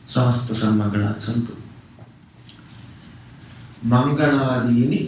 సమస్త సన్మంగళాలు సంతు మంగళాదీని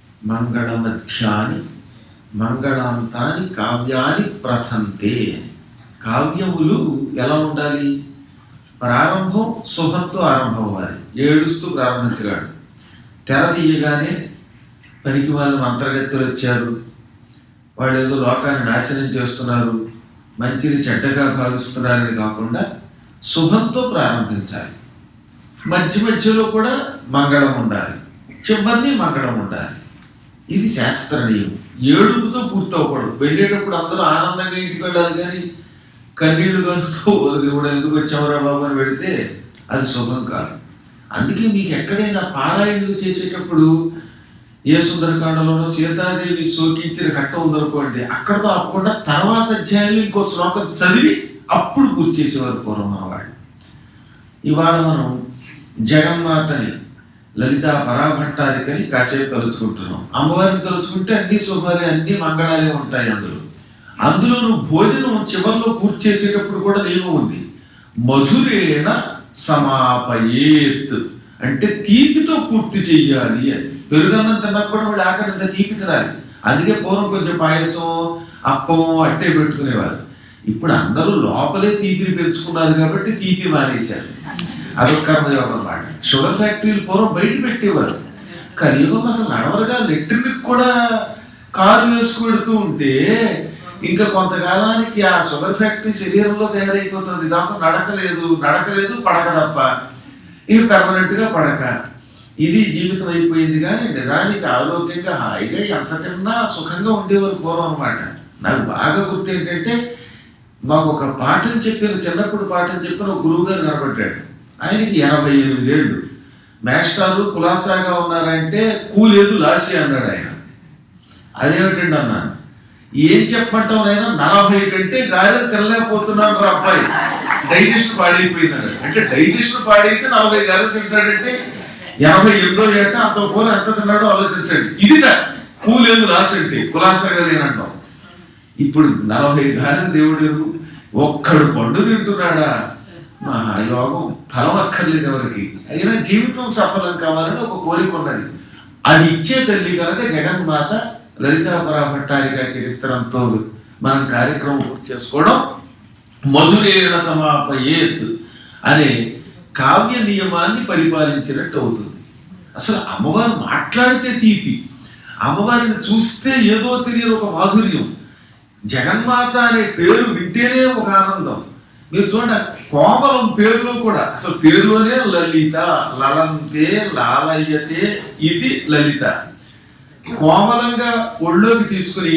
మంగళమధ్యాని మంగళాంతాని కావ్యాని ప్రథంతే కావ్యములు ఎలా ఉండాలి ప్రారంభం శుభంతో ఆరంభం అవ్వాలి ఏడుస్తూ ప్రారంభించగాడు తెర తీయగానే పనికి వాళ్ళు మంత్రగత్తెలు వచ్చారు వాళ్ళు ఏదో లోకాన్ని నాశనం చేస్తున్నారు మంచిని చెడ్డగా భావిస్తున్నారని కాకుండా శుభంతో ప్రారంభించాలి మధ్య మధ్యలో కూడా మంగళం ఉండాలి చివరిని మంగళం ఉండాలి ఇది శాస్త్ర నియమం ఏడుపుతో పూర్తవకూడదు వెళ్ళేటప్పుడు అందరూ ఆనందంగా ఇంటికి వెళ్ళాలి కానీ కన్నీళ్లు కలుస్తూ కూడా ఎందుకు వచ్చావురా బాబు అని పెడితే అది శుభం కాదు అందుకే మీకు ఎక్కడైనా పారాయణలు చేసేటప్పుడు ఏ సుందరకాండలోనో సీతాదేవి సోకించిన ఘట్ట ఉందనుకోండి అక్కడతో ఆపకుండా తర్వాత అధ్యాయంలో ఇంకో శ్లోకం చదివి అప్పుడు పూర్తి చేసేవారు పూర్వం మనవాళ్ళు ఇవాళ మనం జగన్మాతని లలిత పరాభట్టారికని కాసేపు తలుచుకుంటున్నాం అమ్మవారిని తలుచుకుంటే అన్ని శుభాలే అన్ని మంగళాలే ఉంటాయి అందులో అందులోను భోజనం చివరిలో పూర్తి చేసేటప్పుడు కూడా నియమం ఉంది మధురేణ సమాపయేత్ అంటే తీపితో పూర్తి చెయ్యాలి అని పెరుగన్నం తిన్నప్పుడు కూడా వాడు ఆఖరి ఇంత తీపి తినాలి అందుకే పూర్వం కొంచెం పాయసం అప్పం అట్టే పెట్టుకునేవారు ఇప్పుడు అందరూ లోపలే తీపిని పెంచుకున్నారు కాబట్టి తీపి మానేశారు అదొక కర్మయోగం అన్నమాట షుగర్ ఫ్యాక్టరీలు పూర్వం బయట పెట్టేవారు కలియుగం అసలు నడవరుగా ఎలక్ట్రిక్ కూడా కారు వేసుకుపెడుతూ ఉంటే ఇంకా కొంతకాలానికి ఆ షుగర్ ఫ్యాక్టరీ శరీరంలో తయారైపోతుంది దాంతో నడకలేదు నడకలేదు పడక తప్ప ఇక permanent గా పడక ఇది జీవితం అయిపోయింది కానీ నిజానికి ఆరోగ్యంగా హాయిగా ఎంత తిన్నా సుఖంగా ఉండేవారు పూర్వం అనమాట నాకు బాగా గుర్తు ఏంటంటే మాకు ఒక పాఠం చెప్పిన చిన్నప్పుడు పాఠం చెప్పిన ఒక గురువు గారు కనబడ్డాడు ఆయనకి ఎనభై ఎనిమిది ఏళ్ళు మేస్టారు కులాసాగా ఉన్నారంటే కూలేదు లాసి అన్నాడు ఆయన అదేమిటండి అన్నాను ఏం చెప్పమంటావు నాయన నలభై కంటే గారెలు తినలేకపోతున్నాడు రా అబ్బాయి డైజెషన్ పాడైపోయింది అన్నాడు అంటే డైజెషన్ పాడైతే నలభై గారెలు తింటాడంటే ఎనభై ఎనిమిదో ఏట అంత కూర ఎంత తిన్నాడో ఆలోచించండి ఇది కూలేదు రాసంటే కులాసాగా లేనంటాం ఇప్పుడు నలభై గారెలు దేవుడు ఎరుగు. ఒక్కడు పండు తింటున్నాడా మహాయోగం ఫలం అక్కర్లేదు ఎవరికి అయినా జీవితం సఫలం కావాలని ఒక కోరిక ఉన్నది అది ఇచ్చే తల్లి కనుక జగన్మాత లలితాపరా భట్టారిక చరిత్రంతో మనం కార్యక్రమం పూర్తి చేసుకోవడం మధురేణ సమాపయేత్ అనే కావ్య నియమాన్ని పరిపాలించినట్టు అవుతుంది అసలు అమ్మవారు మాట్లాడితే తీపి అమ్మవారిని చూస్తే ఏదో తెలియని ఒక మాధుర్యం జగన్మాత అనే పేరు వింటేనే ఒక ఆనందం మీరు చూడండి కోమలం పేరులో కూడా అసలు పేరులోనే లలిత లలంతే లాలయ్యతే ఇది లలిత కోమలంగా ఒళ్ళోకి తీసుకుని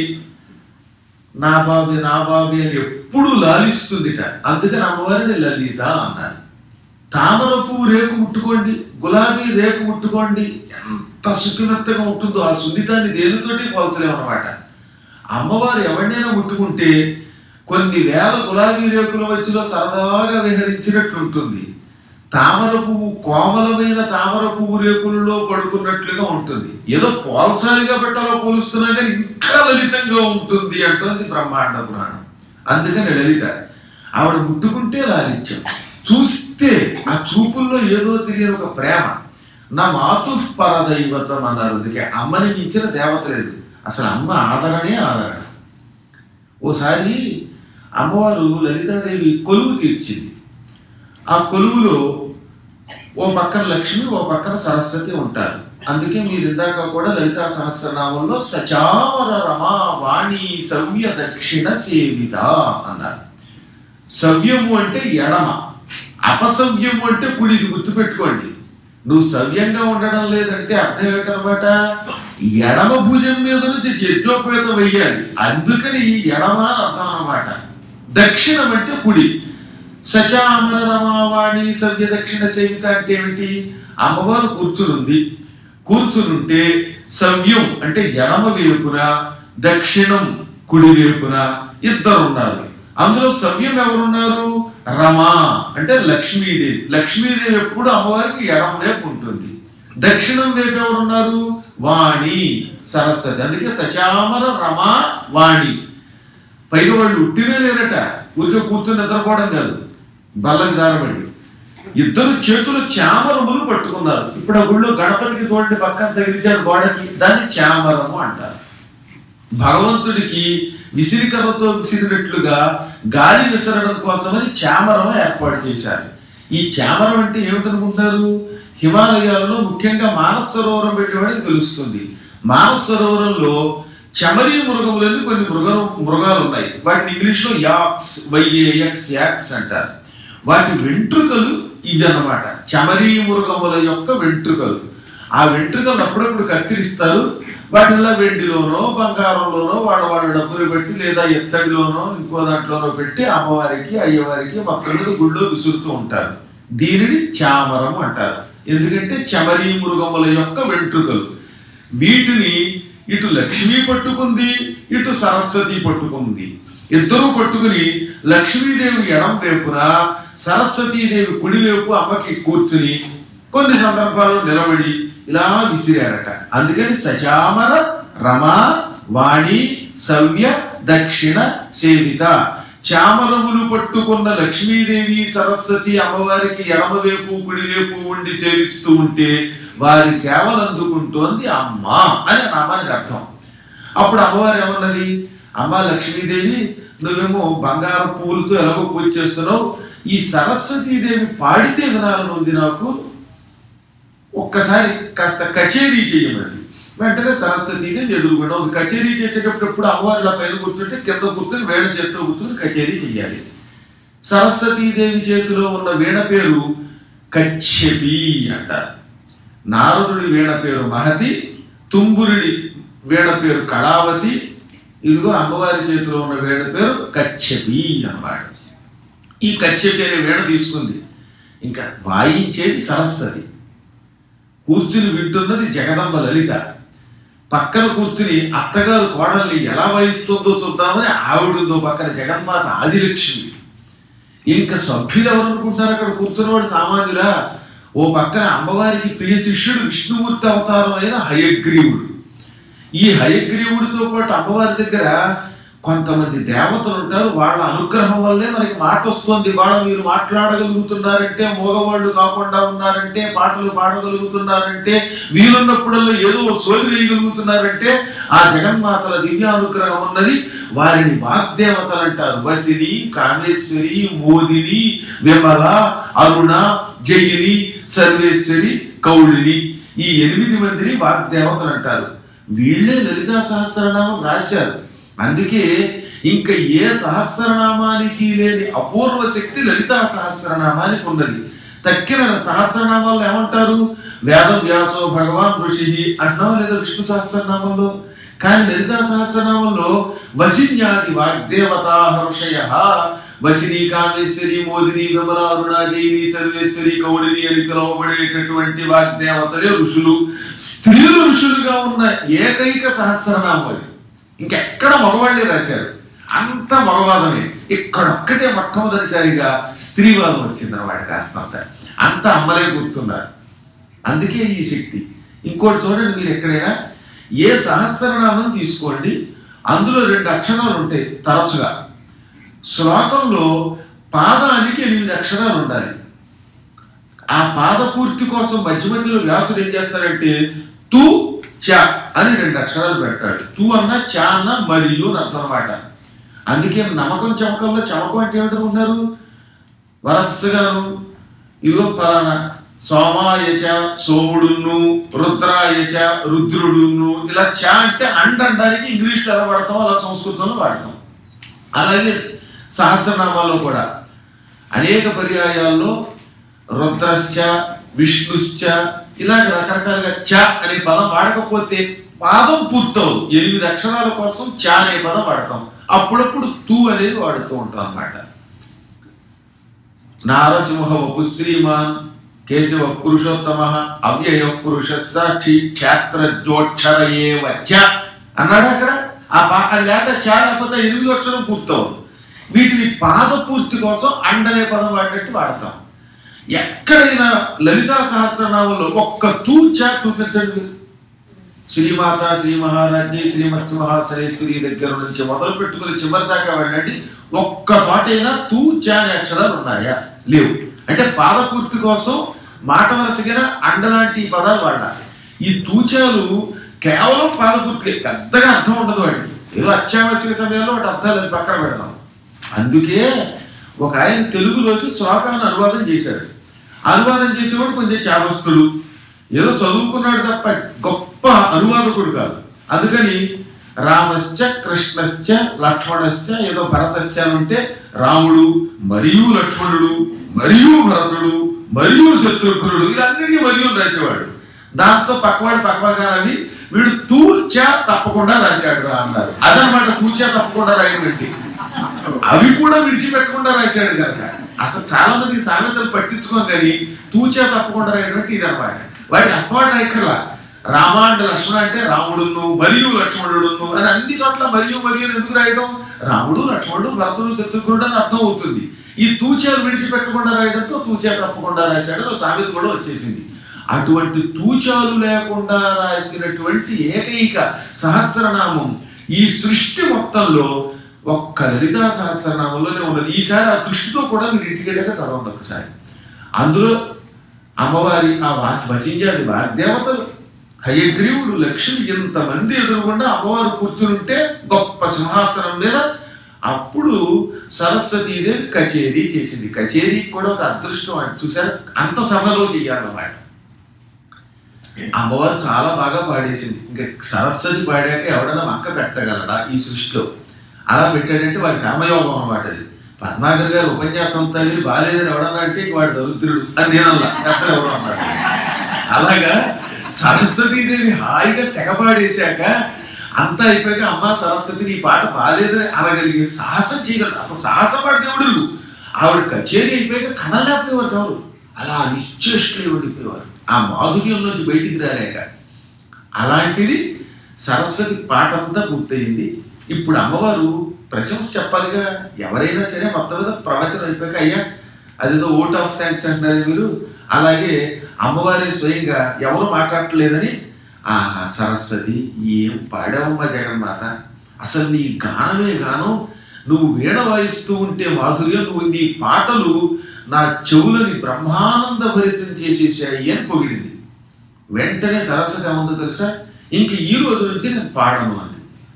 నా బాబి నా బాబి అని ఎప్పుడు లాలిస్తుందిట అందుకని అమ్మవారిని లలిత అన్నారు తామర పువ్వు రేకు ముట్టుకోండి గులాబీ రేకు ముట్టుకోండి ఎంత సుఖమెత్తగా ఉంటుందో ఆ సున్నితాన్ని దేనితోటి పోల్చలేము అనమాట అమ్మవారు ఎవరినైనా ముట్టుకుంటే కొన్ని వేల గులాబీ రేకుల మధ్యలో సరదాగా విహరించినట్లు ఉంటుంది తామర పువ్వు కోమలమైన తామర పువ్వు రేకులలో పడుకున్నట్లుగా ఉంటుంది ఏదో పోల్చాలి కాబట్టి అలా పోలుస్తున్నా కానీ ఇంకా లలితంగా ఉంటుంది అంటుంది బ్రహ్మాండ పురాణం అందుకని లలిత ఆవిడ ముట్టుకుంటే లాలిత్యం చూస్తే ఆ చూపుల్లో ఏదో తెలియని ఒక ప్రేమ నా మాతు పరదైవతం అన్నారు అందుకే అమ్మని మించిన దేవత లేదు అసలు అమ్మ ఆదరణే ఆదరణ ఓసారి అమ్మవారు లలితాదేవి కొలువు తీర్చింది ఆ కొలువులో ఓ పక్కన లక్ష్మి ఓ పక్కన సరస్వతి ఉంటారు అందుకే మీరు ఇందాక కూడా లలితా సహస్రనామంలో సచావర రమా వాణి సవ్య దక్షిణ సేవిత అన్నారు సవ్యము అంటే ఎడమ అపసవ్యము అంటే కుడి ఇది గుర్తుపెట్టుకోండి నువ్వు సవ్యంగా ఉండడం లేదంటే అర్థం ఏమిటనమాట ఎడమ భుజం మీద నుంచి యజ్ఞోపేతం వెయ్యాలి అందుకని ఎడమ అని అర్థం అనమాట దక్షిణం అంటే కుడి సచామర రమావాణి సవ్య దక్షిణ సేవిత అంటే ఏమిటి అమ్మవారు కూర్చునుంది కూర్చునుంటే సవ్యం అంటే ఎడమ వైపున దక్షిణం కుడి వైపున ఇద్దరు ఉన్నారు అందులో సవ్యం ఎవరున్నారు రమ అంటే లక్ష్మీదేవి లక్ష్మీదేవి ఎప్పుడు అమ్మవారికి ఎడమ వైపు ఉంటుంది దక్షిణం వైపు ఎవరున్నారు వాణి సరస్వతి అందుకే సచామర రమ వాణి పైగా వాళ్ళు ఉట్టినే లేరట ఊరికే కూర్చొని నిద్రపోవడం కాదు బల్లకి దారబడి ఇద్దరు చేతులు చామరములు పట్టుకున్నారు ఇప్పుడు ఆ గుళ్ళో గణపతికి చూడండి పక్కన తగిలించారు గోడకి దాన్ని చామరము అంటారు భగవంతుడికి విసిరికర్రతో విసిరినట్లుగా గాలి విసరడం కోసమని చామరం ఏర్పాటు చేశారు ఈ చామరం అంటే ఏమిటనుకుంటారు హిమాలయాలలో ముఖ్యంగా మానస సరోవరం పెట్టేవాడికి తెలుస్తుంది మానస సరోవరంలో చమరీ మృగములని కొన్ని మృగ మృగాలు ఉన్నాయి వాటిని ఇంగ్లీష్లో యాక్స్ వైఏఎక్స్ యాక్స్ అంటారు వాటి వెంట్రుకలు ఇవి అన్నమాట చమరీ మృగముల యొక్క వెంట్రుకలు ఆ వెంట్రుకలు అప్పుడప్పుడు కత్తిరిస్తారు వాటిల్లో వెండిలోనో బంగారంలోనో వాడు వాడు డబ్బులు పెట్టి లేదా ఎత్తడిలోనో ఇంకో దాంట్లోనో పెట్టి అమ్మవారికి అయ్యవారికి మొత్తం మీద గుళ్ళో విసురుతూ ఉంటారు దీనిని చామరం అంటారు ఎందుకంటే చమరీ మృగముల యొక్క వెంట్రుకలు వీటిని ఇటు లక్ష్మి పట్టుకుంది ఇటు సరస్వతి పట్టుకుంది ఇద్దరూ పట్టుకుని లక్ష్మీదేవి ఎడం వైపున సరస్వతీదేవి కుడి వైపు అమ్మకి కూర్చుని కొన్ని సందర్భాల్లో నిలబడి ఇలా విసిరారట అందుకని సచామర రమ వాణి సవ్య దక్షిణ సేవిత చామరములు పట్టుకున్న లక్ష్మీదేవి సరస్వతి అమ్మవారికి ఎడమవైపు కుడివైపు ఉండి సేవిస్తూ ఉంటే వారి సేవలు అందుకుంటోంది అమ్మ అని నామానికి అర్థం అప్పుడు అమ్మవారు ఏమన్నది అమ్మ లక్ష్మీదేవి నువ్వేమో బంగారు పూలతో ఎలాగో పూజ చేస్తున్నావు ఈ సరస్వతీదేవి పాడితే వినాలని ఉంది నాకు ఒక్కసారి కాస్త కచేరీ చేయమని వెంటనే సరస్వతీదేవి ఎదురుగుండా ఉంది కచేరీ చేసేటప్పుడు ఎప్పుడు అమ్మవారి ఇలా పైన కూర్చుంటే కింద కూర్చొని వేణ చేతితో కూర్చొని కచేరీ చేయాలి సరస్వతీదేవి చేతిలో ఉన్న వీణ పేరు కచ్యపి అంటారు నారదుడి వీణ పేరు మహతి తుంబురుడి వీణ పేరు కళావతి ఇదిగో అమ్మవారి చేతిలో ఉన్న వీణ పేరు కచ్చపి అన్నమాట ఈ కచ్చపి అనే వీణ తీసుకుంది ఇంకా వాయించేది సరస్వతి కూర్చుని వింటున్నది జగదంబ లలిత పక్కన కూర్చుని అత్తగారు కోడల్ని ఎలా వాయిస్తుందో చూద్దామని ఆవిడుందో పక్కన జగన్మాత ఆదిలక్ష్మి ఇంకా సభ్యులు ఎవరు అనుకుంటున్నారు అక్కడ కూర్చున్నవాడు సామాన్యులా ఓ పక్కన అమ్మవారికి ప్రియ శిష్యుడు విష్ణుమూర్తి అవతారం అయిన హయగ్రీవుడు ఈ హయగ్రీవుడితో పాటు అమ్మవారి దగ్గర కొంతమంది దేవతలు ఉంటారు వాళ్ళ అనుగ్రహం వల్లే మనకి మాట వస్తుంది వాళ్ళ మీరు మాట్లాడగలుగుతున్నారంటే మగవాళ్ళు కాకుండా ఉన్నారంటే పాటలు పాడగలుగుతున్నారంటే వీరున్నప్పుడల్లా ఏదో సోది వేయగలుగుతున్నారంటే ఆ జగన్మాతల దివ్యానుగ్రహం ఉన్నది వారిని వాగ్దేవతలు అంటారు వసిని కామేశ్వరి మోదిని విమల అరుణ జయిని సర్వేశ్వరి కౌళిని ఈ ఎనిమిది మందిని వాగ్దేవతలు అంటారు వీళ్ళే లలితా సహస్రనామం రాశారు అందుకే ఇంకా ఏ సహస్రనామానికి లేని అపూర్వ శక్తి లలితా సహస్రనామానికి ఉన్నది తక్కిన సహస్రనామాల్లో ఏమంటారు వేద వ్యాసో భగవాన్ ఋషి అంటున్నాం లేదా విష్ణు సహస్రనామంలో కానీ లలితా సహస్రనామంలో వసిన్యాది వాగ్దేవతా హర్షయ వసిని కామేశ్వరి మోదిని విమల అరుణాజయిని సర్వేశ్వరి కౌడిని అని పిలువబడేటటువంటి వాగ్దేవతలే ఋషులు స్త్రీలు ఋషులుగా ఉన్న ఏకైక సహస్రనామం అది ఇంకెక్కడ మగవాళ్ళే రాశారు అంత మగవాదమే ఇక్కడొక్కటే మొట్టమొదటిసారిగా స్త్రీవాదం వచ్చింది అన్నమాట కాస్తంత అంత అమ్మలే కూర్చున్నారు అందుకే ఈ శక్తి ఇంకోటి చూడండి మీరు ఎక్కడైనా ఏ సహస్రనామం తీసుకోండి అందులో రెండు అక్షరాలు ఉంటాయి తరచుగా శ్లోకంలో పాదానికి ఎనిమిది అక్షరాలు ఉండాలి ఆ పాద పూర్తి కోసం మధ్య మధ్యలో వ్యాసుడు ఏం చేస్తారంటే తు చ అని రెండు అక్షరాలు పెడతాడు తు అన్న చ అన్న మరియు అని అర్థం అనమాట అందుకే నమ్మకం చమకంలో చమకం అంటే ఏమిటనుకుంటారు వరస్సుగాను ఇదిగో పలానా సోమాయచ సోముడును రుద్రాయచ రుద్రుడును ఇలా చ అంటే అండ్ అనడానికి ఇంగ్లీష్లో ఎలా వాడతాం అలా సంస్కృతంలో వాడతాం అలాగే సహస్రనామాల్లో కూడా అనేక పర్యాయాల్లో రుద్రశ్చ విష్ణుశ్చ ఇలాగ రకరకాలుగా చ అనే పదం వాడకపోతే పాదం పూర్తవు ఎనిమిది అక్షరాల కోసం చ అనే పదం వాడతాం అప్పుడప్పుడు తూ అనేది వాడుతూ ఉంటాం అన్నమాట నారసింహ వపు శ్రీమాన్ కేశవ పురుషోత్తమ అవ్యయ పురుష సాక్షి క్షేత్రజోక్షర ఏ వచ్చ అన్నాడు అక్కడ ఆ పా అది లేక చ లేకపోతే ఎనిమిది అక్షరం పూర్తవదు వీటిని పాద పూర్తి కోసం అండనే పదం వాడినట్టు వాడతాం ఎక్కడైనా లలితా సహస్రనామంలో ఒక్క తూచా చూపించండి శ్రీమాత శ్రీ మహారాజ్ఞి శ్రీమత్స మహాసరేశ్వరి దగ్గర నుంచి మొదలు పెట్టుకుని చివరి దాకా వెళ్ళండి ఒక్క చోటైనా తూచా అనే అక్షరాలు ఉన్నాయా లేవు అంటే పాదపూర్తి కోసం మాట వరసగిన అండలాంటి పదాలు వాడాలి ఈ తూచాలు కేవలం పాదపూర్తి పెద్దగా అర్థం ఉండదు వాటికి ఏదో అత్యావశ్యక సమయాల్లో వాటి అర్థాలు అది పక్కన పెడదాం అందుకే ఒక ఆయన తెలుగులోకి శ్లోకాన్ని అనువాదం చేశాడు అనువాదం చేసేవాడు కొంచెం చావస్తుడు ఏదో చదువుకున్నాడు తప్ప గొప్ప అనువాదకుడు కాదు అందుకని రామశ్చ కృష్ణశ్చ లక్ష్మణశ్చ ఏదో భరతశ్చ అని ఉంటే రాముడు మరియు లక్ష్మణుడు మరియు భరతుడు మరియు శత్రుఘ్నుడు ఇవన్నిటికీ మరియు రాసేవాడు దాంతో పక్కవాడు పక్కవాగానని వీడు తూచా తప్పకుండా రాశాడు రా అన్నారు అదనమాట తూచా తప్పకుండా రాయడం ఏంటి అవి కూడా విడిచిపెట్టకుండా రాశాడు కనుక అసలు చాలా మంది సామెతలు పట్టించుకోం కానీ తూచా తప్పకుండా రాయడం ఇది అనమాట వాటి అస్తవాడు రాయకర్లా రామ అంటే లక్ష్మణ అంటే రాముడును మరియు లక్ష్మణుడును అని అన్ని చోట్ల మరియు మరియు అని ఎందుకు రాయడం రాముడు లక్ష్మణుడు భరతుడు శత్రుఘ్నుడు అని అర్థం అవుతుంది ఈ తూచాలు విడిచిపెట్టకుండా రాయడంతో తూచా తప్పకుండా రాశాడు ఓ సామెత కూడా వచ్చేసింది అటువంటి తూచాలు లేకుండా రాసినటువంటి ఏకైక సహస్రనామం ఈ సృష్టి మొత్తంలో ఒక్క లలితా సహస్రనామంలోనే ఉన్నది ఈసారి ఆ దృష్టితో కూడా మీరు ఇంటికి వెళ్ళాక చదవండి ఒకసారి అందులో అమ్మవారి ఆ వాసి వసించాది వాగ్దేవతలు హయగ్రీవుడు లక్ష్మి ఇంతమంది ఎదురుగుండా అమ్మవారు కూర్చుంటే గొప్ప సింహాసనం మీద అప్పుడు సరస్వతీదేవి కచేరీ చేసింది కచేరీకి కూడా ఒక అదృష్టం అని చూసారు అంత సభలో చెయ్యాలన్నమాట అమ్మవారు చాలా బాగా పాడేసింది ఇంకా సరస్వతి పాడాక ఎవడన్నా మక్క పెట్టగలడా ఈ సృష్టిలో అలా పెట్టాడంటే వాడి కర్మయోగం అన్నమాట అది పద్మాకర్ గారు ఉపన్యాసం తల్లి బాగాలేదని ఎవడన్నా అంటే ఇంక వాడు దరిద్రుడు అని నేను అన్నా పెద్దలు ఎవరు అన్నారు అలాగా సరస్వతీదేవి హాయిగా తెగపాడేశాక అంతా అయిపోయాక అమ్మ సరస్వతి నీ పాట బాగాలేదని అనగలిగే సాహసం చేయగలరు అసలు సాహసపడ దేవుడు ఆవిడ కచేరీ అయిపోయాక కనలేకపోయేవారు ఎవరు అలా నిశ్చేష్టులు ఉండిపోయేవారు ఆ మాధుర్యం నుంచి బయటికి రాలేక అలాంటిది సరస్వతి పాట అంతా పూర్తయింది ఇప్పుడు అమ్మవారు ప్రశంస చెప్పాలిగా ఎవరైనా సరే మొత్తం మీద ప్రవచనం అయిపోయాక అయ్యా అదేదో ఓట్ ఆఫ్ థ్యాంక్స్ అంటున్నారు మీరు అలాగే అమ్మవారి స్వయంగా ఎవరు మాట్లాడట్లేదని ఆ సరస్వతి ఏం పాడావమ్మా జగన్మాత అసలు నీ గానమే గానం నువ్వు వీణ వాయిస్తూ ఉంటే మాధుర్యం నువ్వు నీ పాటలు నా చెవులని బ్రహ్మానంద భరితం చేసేసాయి అని పొగిడింది వెంటనే సరస్వతి ఏముందో తెలుసా ఇంక ఈ రోజు నుంచి నేను పాడను అని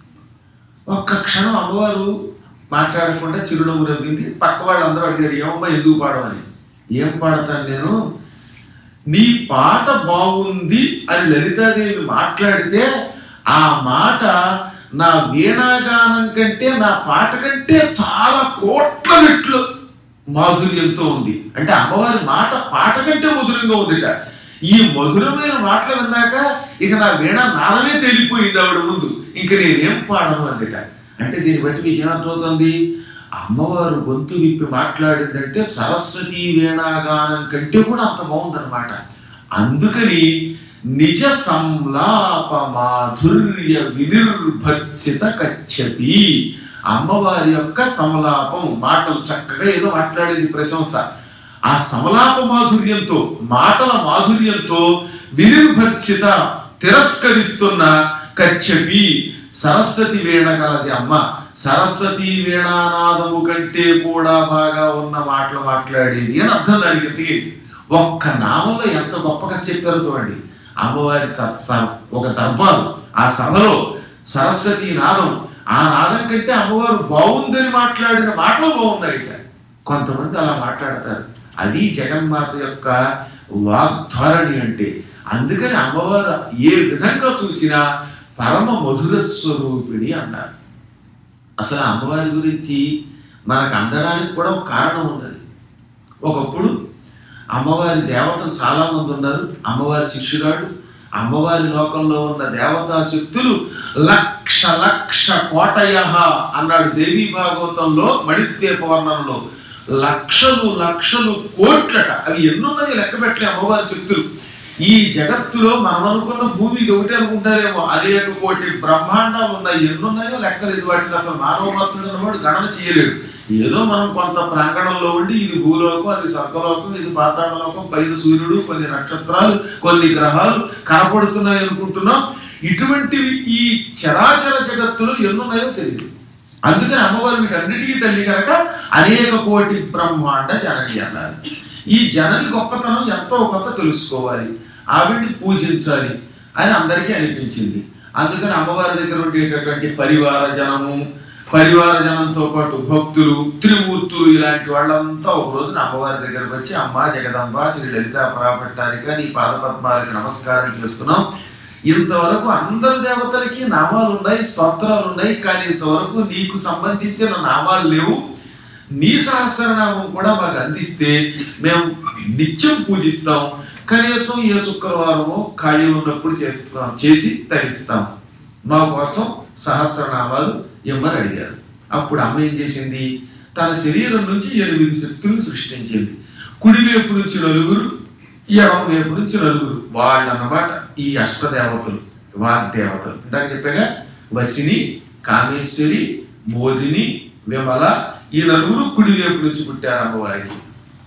ఒక్క క్షణం అమ్మవారు మాట్లాడకుండా చిరునవ్వు నవ్వింది పక్క వాళ్ళందరూ అడిగారు ఏమమ్మా ఎందుకు పాడమని ఏం పాడతాను నేను నీ పాట బాగుంది అని లలితాదేవి మాట్లాడితే ఆ మాట నా వీణాగానం కంటే నా పాట కంటే చాలా కోట్ల రెట్లు మాధుర్యంతో ఉంది అంటే అమ్మవారి మాట పాట కంటే మధురంగా ఉందిట ఈ మధురమైన మాటలు విన్నాక ఇక నా వీణ నాదమే తేలిపోయింది ఆవిడ ముందు ఇంక నేనేం పాడను అందుట అంటే దీన్ని బట్టి మీకు ఏమర్థమవుతుంది అమ్మవారు గొంతు విప్పి మాట్లాడిందంటే సరస్వతి వీణాగానం కంటే కూడా అంత బాగుందన్నమాట అందుకని నిజ సంలాప మాధుర్య వినిర్భర్సిత కచ్చపి అమ్మవారి యొక్క సమలాపం మాటలు చక్కగా ఏదో మాట్లాడేది ప్రశంస ఆ సమలాప మాధుర్యంతో మాటల మాధుర్యంతో వినిర్భర్సిత తిరస్కరిస్తున్న కచ్చపి సరస్వతి వీణ కలది అమ్మ సరస్వతి వీణానాదము కంటే కూడా బాగా ఉన్న మాటలు మాట్లాడేది అని అర్థం దానికి ఇంతకీ ఒక్క నామంలో ఎంత గొప్పగా చెప్పారో చూడండి అమ్మవారి సత్స ఒక దర్బారు ఆ సభలో సరస్వతి నాదం ఆ నాదం కంటే అమ్మవారు బాగుందని మాట్లాడిన మాటలు బాగున్నాయిట కొంతమంది అలా మాట్లాడతారు అది జగన్మాత యొక్క వాగ్ధారణి అంటే అందుకని అమ్మవారు ఏ విధంగా చూసినా పరమ మధుర స్వరూపిణి అన్నారు అసలు ఆ అమ్మవారి గురించి మనకు అందడానికి కూడా ఒక కారణం ఉన్నది ఒకప్పుడు అమ్మవారి దేవతలు చాలా మంది ఉన్నారు అమ్మవారి శిష్యురాడు అమ్మవారి లోకంలో ఉన్న దేవతా శక్తులు లక్ష లక్ష కోటయ అన్నాడు దేవీ భాగవతంలో మణిద్వీప వర్ణంలో లక్షలు లక్షలు కోట్లట అవి ఎన్నున్నాయో లెక్క పెట్టలే అమ్మవారి శక్తులు ఈ జగత్తులో మనం అనుకున్న భూమి ఇది ఒకటే అనుకుంటారేమో అనేక కోటి బ్రహ్మాండాలు ఉన్నాయి ఎన్నున్నాయో లెక్కలేదు వాటిని అసలు మానవ మాత్రుడు అన్నవాడు గణన చేయలేడు ఏదో మనం కొంత ప్రాంగణంలో ఉండి ఇది భూలోకం అది స్వర్గలోకం ఇది పాతాళలోకం పైన సూర్యుడు కొన్ని నక్షత్రాలు కొన్ని గ్రహాలు కనపడుతున్నాయి అనుకుంటున్నాం ఇటువంటివి ఈ చరాచర జగత్తులో ఎన్నున్నాయో తెలియదు అందుకని అమ్మవారు వీటన్నిటికీ తల్లి కనుక అనేక కోటి బ్రహ్మాండ జనని అన్నారు ఈ జనని గొప్పతనం ఎంతో కొంత తెలుసుకోవాలి ఆవిడ్ని పూజించాలి అని అందరికీ అనిపించింది అందుకని అమ్మవారి దగ్గర ఉండేటటువంటి పరివార జనము పరివార జనంతో పాటు భక్తులు త్రిమూర్తులు ఇలాంటి వాళ్ళంతా ఒక రోజున అమ్మవారి దగ్గరకు వచ్చి అమ్మ జగదంబ శ్రీ లలితా పరాపట్టానికి నీ పాదపద్మాలకి నమస్కారం చేస్తున్నాం ఇంతవరకు అందరు దేవతలకి నామాలు ఉన్నాయి స్తోత్రాలు ఉన్నాయి కానీ ఇంతవరకు నీకు సంబంధించిన నామాలు లేవు నీ సహస్రనామం కూడా మాకు అందిస్తే మేము నిత్యం పూజిస్తాం కనీసం ఏ శుక్రవారమో ఖాళీ ఉన్నప్పుడు చేస్తాం చేసి తరిస్తాం మా కోసం సహస్రనామాలు ఇమ్మని అడిగారు అప్పుడు అమ్మ ఏం చేసింది తన శరీరం నుంచి ఎనిమిది శక్తులను సృష్టించింది కుడివైపు నుంచి నలుగురు ఎడమ వైపు నుంచి నలుగురు వాళ్ళు అన్నమాట ఈ అష్టదేవతలు వాగ్దేవతలు ఇందాక చెప్పాగా వసిని కామేశ్వరి మోదిని విమల ఈ నలుగురు కుడివైపు నుంచి పుట్టారు అమ్మవారికి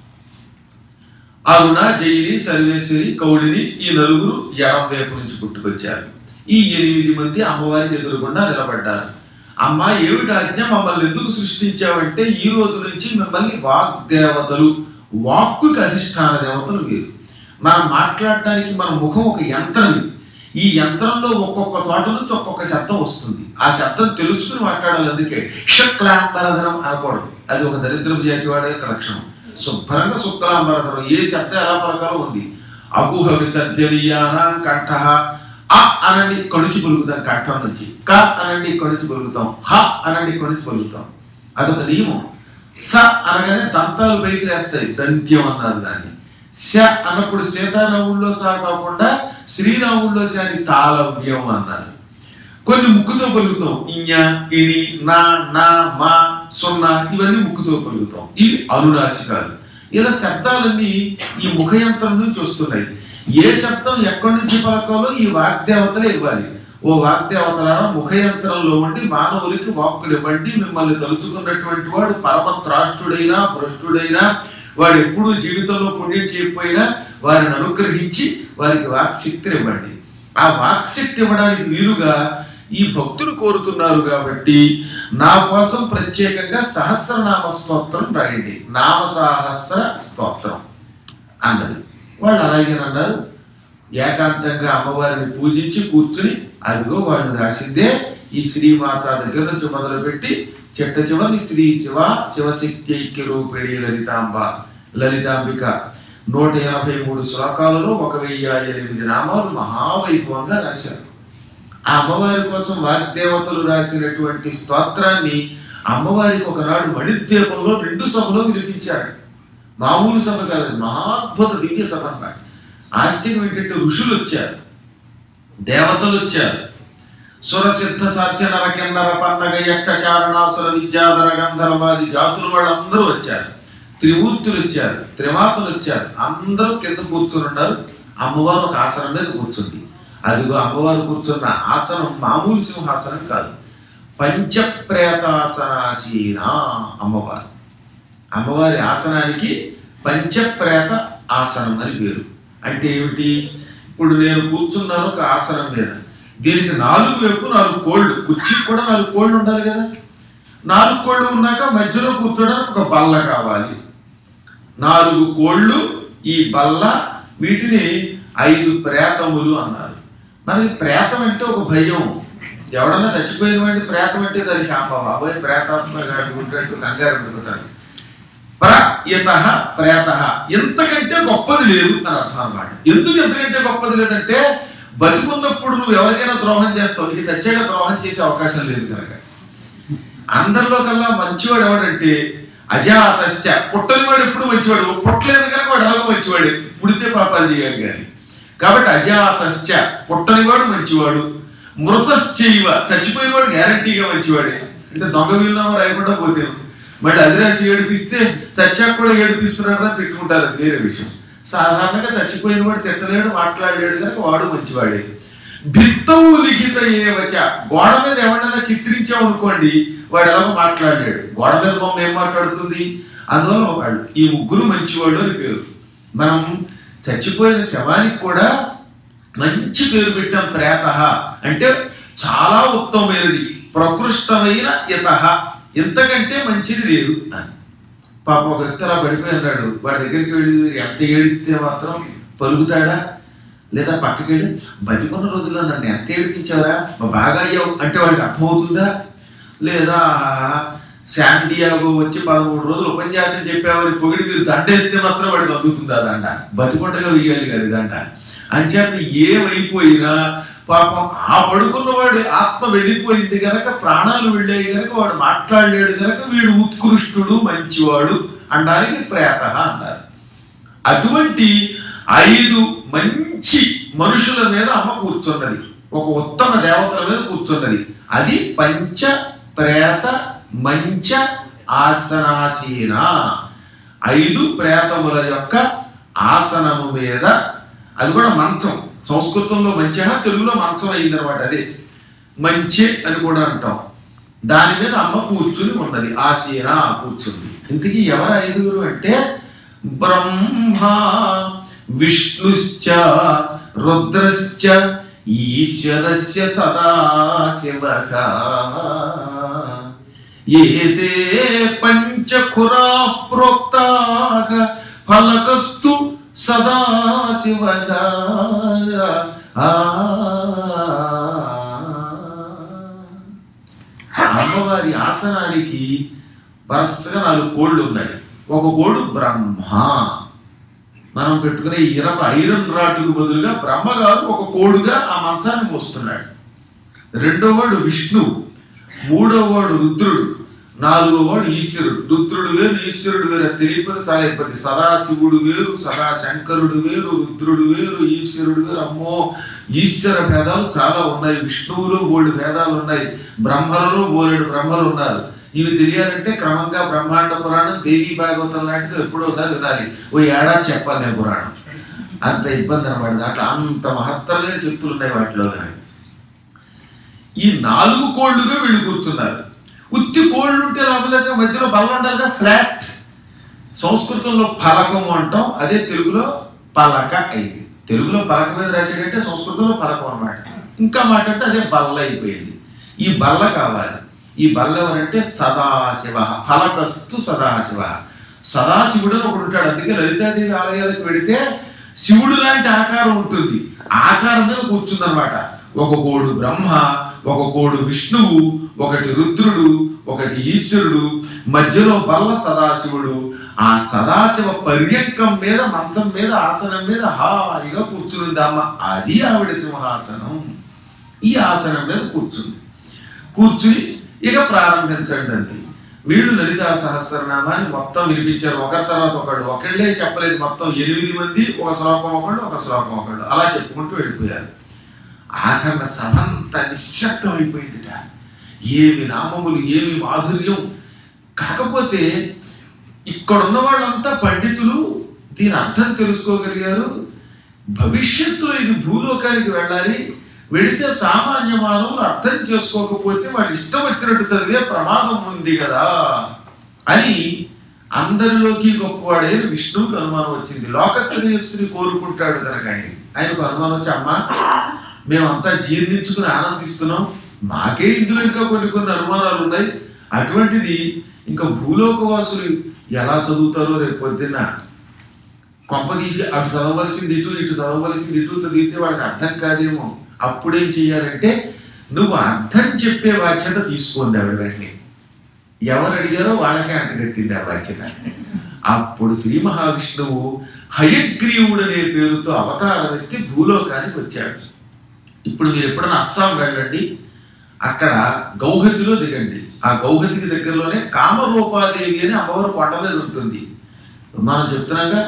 అరుణ జయిని సర్వేశ్వరి కౌళిని ఈ నలుగురు ఎడం వైపు నుంచి పుట్టుకొచ్చారు ఈ ఎనిమిది మంది అమ్మవారికి ఎదురుగుండా నిలబడ్డారు అమ్మ ఏమిటి ఆజ్ఞ మమ్మల్ని ఎందుకు సృష్టించావంటే ఈ రోజు నుంచి మిమ్మల్ని వాగ్దేవతలు వాక్కుకి అధిష్టాన దేవతలు వీరు మనం మాట్లాడటానికి మన ముఖం ఒక యంత్రం ఇది ఈ యంత్రంలో ఒక్కొక్క చోట నుంచి ఒక్కొక్క శబ్దం వస్తుంది ఆ శబ్దం తెలుసుకుని మాట్లాడాలి అందుకే శుక్లాంబరధనం అనకూడదు అది ఒక దరిద్రపు జాతి వాడే యొక్క లక్షణం శుభ్రంగా శుక్లాంబరధనం ఏ శబ్దం ఎలా పలకాలో ఉంది అగుహ విసర్జనీయానాం కంఠ అ అనండి కణుచి పలుకుతాం కంఠం నుంచి క అనండి కణుచి పలుకుతాం హ అనండి కణుచి పలుకుతాం అదొక నియమం స అనగానే దంతాలు పైకి లేస్తాయి దంత్యం అన్నారు దాన్ని శ అన్నప్పుడు సీతారాముల్లో సా కాకుండా శ్రీరాముల్లో స అని తాళవ్యం అన్నారు కొన్ని ముక్కుతో పలుకుతాం ఇñ ఇని నా నా మా సున్నా ఇవన్నీ ముక్కుతో పలుకుతాం ఇవి అనునాసికాలు ఇలా శబ్దాలన్నీ ఈ ముఖయంత్రం నుంచి వస్తున్నాయి ఏ శబ్దం ఎక్కడి నుంచి పలకాలో ఈ వాగ్దేవతలే ఇవ్వాలి ఓ వాగ్దేవతలారా ముఖయంత్రంలో ఉండి మానవులకి వాక్కులు ఇవ్వండి మిమ్మల్ని తలుచుకున్నటువంటి వాడు పరమత్రాష్టుడైనా భ్రష్టుడైనా వాడు ఎప్పుడూ జీవితంలో పుణ్యం చేయకపోయినా వారిని అనుగ్రహించి వారికి వాక్శక్తిని ఇవ్వండి ఆ వాక్శక్తి ఇవ్వడానికి వీలుగా ఈ భక్తులు కోరుతున్నారు కాబట్టి నా కోసం ప్రత్యేకంగా సహస్రనామ స్తోత్రం రాయండి నామ సహస్ర స్తోత్రం అన్నది వాళ్ళు అలాగే అన్నారు ఏకాంతంగా అమ్మవారిని పూజించి కూర్చుని అదిగో వాళ్ళు రాసిందే ఈ శ్రీమాత దగ్గర నుంచి మొదలుపెట్టి చెట్ట చివరి శ్రీ శివ శివశక్తి ఐక్య రూపిణి లలితాంబ లలితాంబిక నూట ఎనభై మూడు శ్లోకాలలో ఒక వెయ్యి ఎనిమిది నామాలు మహావైభవంగా రాశారు ఆ అమ్మవారి కోసం వాగ్దేవతలు రాసినటువంటి స్తోత్రాన్ని అమ్మవారికి ఒకనాడు మణిద్వీపంలో రెండు సభలో వినిపించాడు మామూలు సభ కాదు మహాద్భుత దివ్య సభ అన్నమాట ఆశ్చర్యం ఏంటంటే ఋషులు వచ్చారు దేవతలు వచ్చారు సురసిద్ధ సాధ్య నరకిన్నర పన్నగ యక్ష చారణాసుర విద్యాధర గంధర్వాది జాతులు వాళ్ళందరూ వచ్చారు త్రిమూర్తులు వచ్చారు త్రిమాతలు వచ్చారు అందరూ కింద కూర్చుని ఉన్నారు అమ్మవారు ఒక ఆసనం మీద కూర్చుంది అదిగో అమ్మవారు కూర్చున్న ఆసనం మామూలు సింహాసనం కాదు పంచప్రేతాసనాసీన అమ్మవారు అమ్మవారి ఆసనానికి పంచప్రేత ఆసనం అని పేరు అంటే ఏమిటి ఇప్పుడు నేను కూర్చున్నాను ఒక ఆసనం మీద దీనికి నాలుగు వైపు నాలుగు కోళ్ళు కుర్చీకి కూడా నాలుగు కోళ్ళు ఉండాలి కదా నాలుగు కోళ్ళు ఉన్నాక మధ్యలో కూర్చోడానికి ఒక బల్ల కావాలి నాలుగు కోళ్ళు ఈ బల్ల వీటిని ఐదు ప్రేతములు అన్నారు మనకి ప్రేతం అంటే ఒక భయం ఎవడన్నా చచ్చిపోయిన వాడిని ప్రేతం అంటే దానికి అమ్మ బాబాయ్ ప్రేతాత్మ ఉంటట్టు కంగారు ఉండిపోతారు ప్రయత ప్రేత ఎంతకంటే గొప్పది లేదు అని అర్థం అన్నమాట ఎందుకు ఎంతకంటే గొప్పది లేదంటే బతికున్నప్పుడు నువ్వు ఎవరికైనా ద్రోహం చేస్తావు నీకు చచ్చాక ద్రోహం చేసే అవకాశం లేదు కనుక అందరిలో కల్లా మంచివాడు ఎవడంటే అజాతశ్చ పుట్టనివాడు ఎప్పుడు మంచివాడు పుట్టలేదు కనుక వాడు ఎలాగో మంచివాడే పుడితే పాపాలు చేయాలి కానీ కాబట్టి అజాతశ్చ పుట్టనివాడు మంచివాడు మృతశ్చైవ చచ్చిపోయినవాడు గ్యారంటీగా మంచివాడే అంటే దొంగ వీళ్ళమో రాయకుండా పోతే మళ్ళీ అది రాసి ఏడిపిస్తే చచ్చాక కూడా ఏడిపిస్తున్నారని తిట్టుకుంటారు అది వేరే విషయం సాధారణంగా చచ్చిపోయిన వాడు తిట్టలేడు మాట్లాడలేడు కనుక వాడు మంచివాడే భిత్తవు లిఖిత ఏవచ గోడ మీద ఎవరైనా చిత్రించావు అనుకోండి వాడు ఎలాగో మాట్లాడలేడు గోడ మీద బొమ్మ ఏం మాట్లాడుతుంది అందువల్ల వాడు ఈ ముగ్గురు మంచివాడు అని పేరు మనం చచ్చిపోయిన శవానికి కూడా మంచి పేరు పెట్టాం ప్రేత అంటే చాలా ఉత్తమమైనది ప్రకృష్టమైన ఇత ఇంతకంటే మంచిది లేదు అని పాప ఒక వ్యక్తి అలా పడిపోయి ఉన్నాడు వాడి దగ్గరికి వెళ్ళి ఎంత ఏడిస్తే మాత్రం పలుకుతాడా లేదా పక్కకి వెళ్ళి బతికున్న రోజుల్లో నన్ను ఎంత ఏడిపించావరా బాగా అయ్యావు అంటే వాడికి అర్థమవుతుందా లేదా శాండియాగో వచ్చి పదమూడు రోజులు ఉపన్యాసం చెప్పేవారి పొగిడి మీరు దండేస్తే మాత్రం వాడికి అందుతుందా దండ బతికొండగా వెయ్యాలి కదా దండ అంచేత ఏమైపోయినా పాపం ఆ పడుకున్నవాడు ఆత్మ వెళ్ళిపోయింది గనక ప్రాణాలు వెళ్ళాయి గనక వాడు మాట్లాడలేడు గనక వీడు ఉత్కృష్టుడు మంచివాడు అనడానికి ప్రేత అన్నారు అటువంటి ఐదు మంచి మనుషుల మీద అమ్మ కూర్చున్నది ఒక ఉత్తమ దేవతల మీద కూర్చున్నది అది పంచ ప్రేత మంచ ఆసనాసీన ఐదు ప్రేతముల యొక్క ఆసనము మీద అది కూడా మంచం సంస్కృతంలో మంచి తెలుగులో మంచం అయిందనమాట అదే మంచి అని కూడా అంటాం దాని మీద అమ్మ కూర్చుని ఉన్నది ఆసీన కూర్చుంది ఇంతకీ ఎవరు ఐదుగురు అంటే బ్రహ్మ విష్ణుశ్చ రుద్రశ్చ ఈశ్వరస్య సదాశివక ఏతే పంచఖురా ప్రోక్తాగ ఫలకస్తు సదాశివక ఆ అమ్మవారి ఆసనానికి వరుసగా నాలుగు కోళ్ళు ఉన్నాయి ఒక కోడు బ్రహ్మ మనం పెట్టుకునే ఇరప ఐరన్ రాడ్డుకు బదులుగా బ్రహ్మగారు ఒక కోడుగా ఆ మంచాన్ని మోస్తున్నాడు రెండో వాడు విష్ణు మూడో వాడు రుద్రుడు నాలుగో వాడు ఈశ్వరుడు రుద్రుడు వేరు ఈశ్వరుడు వేరు అది తెలియకపోతే చాలా ఇబ్బంది సదాశివుడు వేరు సదా శంకరుడు వేరు రుద్రుడు వేరు ఈశ్వరుడు వేరు అమ్మో ఈశ్వర భేదాలు చాలా ఉన్నాయి విష్ణువులో బోడు భేదాలు ఉన్నాయి బ్రహ్మలలో బోలెడు బ్రహ్మలు ఉన్నారు ఇవి తెలియాలంటే క్రమంగా బ్రహ్మాండ పురాణం దేవీ భాగవతం లాంటిది ఎప్పుడోసారి వినాలి ఓ ఏడాది చెప్పాలి నేను పురాణం అంత ఇబ్బంది అనమాట దాంట్లో అంత మహత్తరమైన శక్తులు ఉన్నాయి వాటిలో కానీ ఈ నాలుగు కోళ్ళుగా వీళ్ళు కూర్చున్నారు ఉత్తి కోళ్ళు ఉంటే లాభలేక మధ్యలో బల్ల ఉండాలిగా ఫ్లాట్ సంస్కృతంలో పలకము అంటాం అదే తెలుగులో పలక అయింది తెలుగులో పలక మీద రాసేటంటే సంస్కృతంలో పలకం అన్నమాట ఇంకా మాట్లాడితే అదే బల్ల అయిపోయింది ఈ బల్ల కావాలి ఈ బల్ల ఎవరంటే సదాశివ ఫలకస్తు సదాశివ సదాశివుడు అని ఒకడు ఉంటాడు అందుకే లలితాదేవి ఆలయాలకు వెడితే శివుడు లాంటి ఆకారం ఉంటుంది ఆకారం మీద కూర్చుందనమాట ఒక కోడు బ్రహ్మ ఒక కోడు విష్ణువు ఒకటి రుద్రుడు ఒకటి ఈశ్వరుడు మధ్యలో బల్ల సదాశివుడు ఆ సదాశివ పర్యక్కం మీద మంచం మీద ఆసనం మీద హాయిగా కూర్చుందమ్మ అది ఆవిడ సింహాసనం ఈ ఆసనం మీద కూర్చుంది కూర్చుని ఇక ప్రారంభించండి అది వీళ్ళు లలితా సహస్రనామాన్ని మొత్తం వినిపించారు ఒకరి తర్వాత ఒకళ్ళు ఒకళ్ళే చెప్పలేదు మొత్తం ఎనిమిది మంది ఒక శ్లోకం ఒకళ్ళు ఒక శ్లోకం ఒకళ్ళు అలా చెప్పుకుంటూ వెళ్ళిపోయారు ఆఖరణ సభంత నిశ్శబ్దం అయిపోయిందిట ఏమి నామములు ఏమి మాధుర్యం కాకపోతే ఇక్కడున్న వాళ్ళంతా పండితులు దీని అర్థం తెలుసుకోగలిగారు భవిష్యత్తులో ఇది భూలోకానికి వెళ్ళాలి వెళితే సామాన్య మానవులు అర్థం చేసుకోకపోతే వాడు ఇష్టం వచ్చినట్టు చదివే ప్రమాదం ఉంది కదా అని అందరిలోకి గొప్పవాడే విష్ణువుకి అనుమానం వచ్చింది లోకశ్రేయస్సుని కోరుకుంటాడు కనుక ఆయన ఆయనకు అనుమానం వచ్చి అమ్మా మేమంతా జీర్ణించుకుని ఆనందిస్తున్నాం మాకే ఇందులో ఇంకా కొన్ని కొన్ని అనుమానాలు ఉన్నాయి అటువంటిది ఇంకా భూలోకవాసులు ఎలా చదువుతారో రేపు పొద్దున్న కొంపదీసి అటు చదవలసింది ఇటు ఇటు చదవలసింది ఇటు చదివితే వాళ్ళకి అర్థం కాదేమో అప్పుడేం చెయ్యాలంటే నువ్వు అర్థం చెప్పే బాధ్యత తీసుకోండి ఆవిడ వెంటనే ఎవరు అడిగారో వాళ్ళకే అంటగట్టింది ఆ బాధ్యత అప్పుడు శ్రీ మహావిష్ణువు హయగ్రీవుడు అనే పేరుతో అవతారం ఎత్తి భూలోకానికి వచ్చాడు ఇప్పుడు మీరు ఎప్పుడైనా అస్సాం వెళ్ళండి అక్కడ గౌహతిలో దిగండి ఆ గౌహతికి దగ్గరలోనే కామరూపాదేవి అని అమ్మవారు కొండ మీద ఉంటుంది మనం చెప్తున్నాగా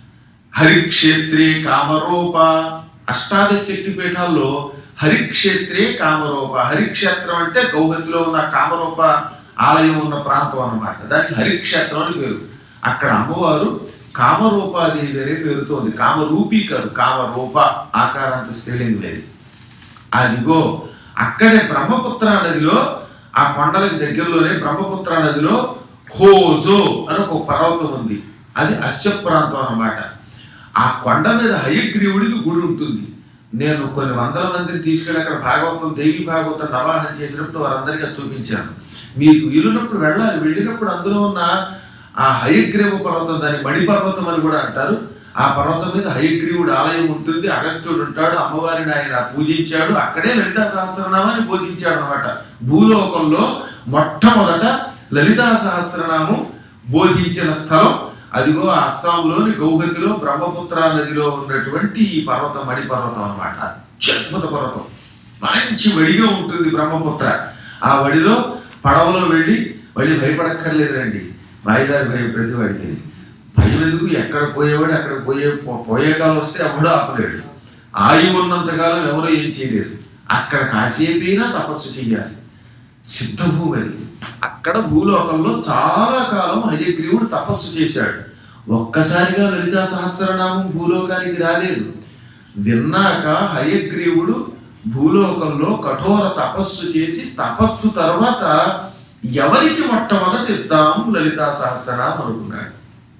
హరిక్షేత్రే కామరూప అష్టాదశ శక్తి పీఠాల్లో హరిక్షేత్రే కామరూప హరిక్షేత్రం అంటే గౌహతిలో ఉన్న కామరూప ఆలయం ఉన్న ప్రాంతం అన్నమాట దానికి హరిక్షేత్రం అని పేరు అక్కడ అమ్మవారు కామరూపాదేవి అనే పేరుతో ఉంది కామరూపీ కాదు కామరూప ఆకారాంత స్త్రీలింగ్ లేదు అదిగో అక్కడే బ్రహ్మపుత్ర నదిలో ఆ కొండలకి దగ్గరలోనే బ్రహ్మపుత్ర నదిలో హోజో అని ఒక పర్వతం ఉంది అది అస్య ప్రాంతం అన్నమాట ఆ కొండ మీద హయగ్రీవుడికి గుడి ఉంటుంది నేను కొన్ని వందల మందిని తీసుకెళ్ళి అక్కడ భాగవతం దేవి భాగవతం నవాహన చేసినప్పుడు వారందరికీ అది చూపించాను మీకు వీలున్నప్పుడు వెళ్ళాలి వెళ్ళినప్పుడు అందులో ఉన్న ఆ హయగ్రీవ పర్వతం దాని మణిపర్వతం అని కూడా అంటారు ఆ పర్వతం మీద హయగ్రీవుడు ఆలయం ఉంటుంది అగస్త్యుడు ఉంటాడు అమ్మవారిని ఆయన పూజించాడు అక్కడే లలితా సహస్రనామాన్ని బోధించాడు అనమాట భూలోకంలో మొట్టమొదట లలితా సహస్రనామం బోధించిన స్థలం అదిగో ఆ అస్సాంలోని గౌహతిలో బ్రహ్మపుత్ర నదిలో ఉన్నటువంటి ఈ పర్వతం మణి పర్వతం అనమాట అత్యద్భుత పర్వతం మంచి వడిగా ఉంటుంది బ్రహ్మపుత్ర ఆ వడిలో పడవలో వెళ్ళి మళ్ళీ భయపడక్కర్లేదండి వాయిదారి భయం ప్రతి వాడికి భయం ఎందుకు ఎక్కడ పోయేవాడు అక్కడ పోయే పో- పోయే కాలం వస్తే ఎవడో ఆపలేడు ఆయువు ఉన్నంతకాలం ఎవరో ఏం చేయలేరు అక్కడ కాసేపైనా తపస్సు చెయ్యాలి సిద్ధభూమి అది అక్కడ భూలోకంలో చాలా కాలం హయగ్రీవుడు తపస్సు చేశాడు ఒక్కసారిగా లలితా సహస్రనామం భూలోకానికి రాలేదు విన్నాక హయగ్రీవుడు భూలోకంలో కఠోర తపస్సు చేసి తపస్సు తర్వాత ఎవరికి మొట్టమొదటి ఇద్దాం లలితా సహస్రనామం అనుకున్నాడు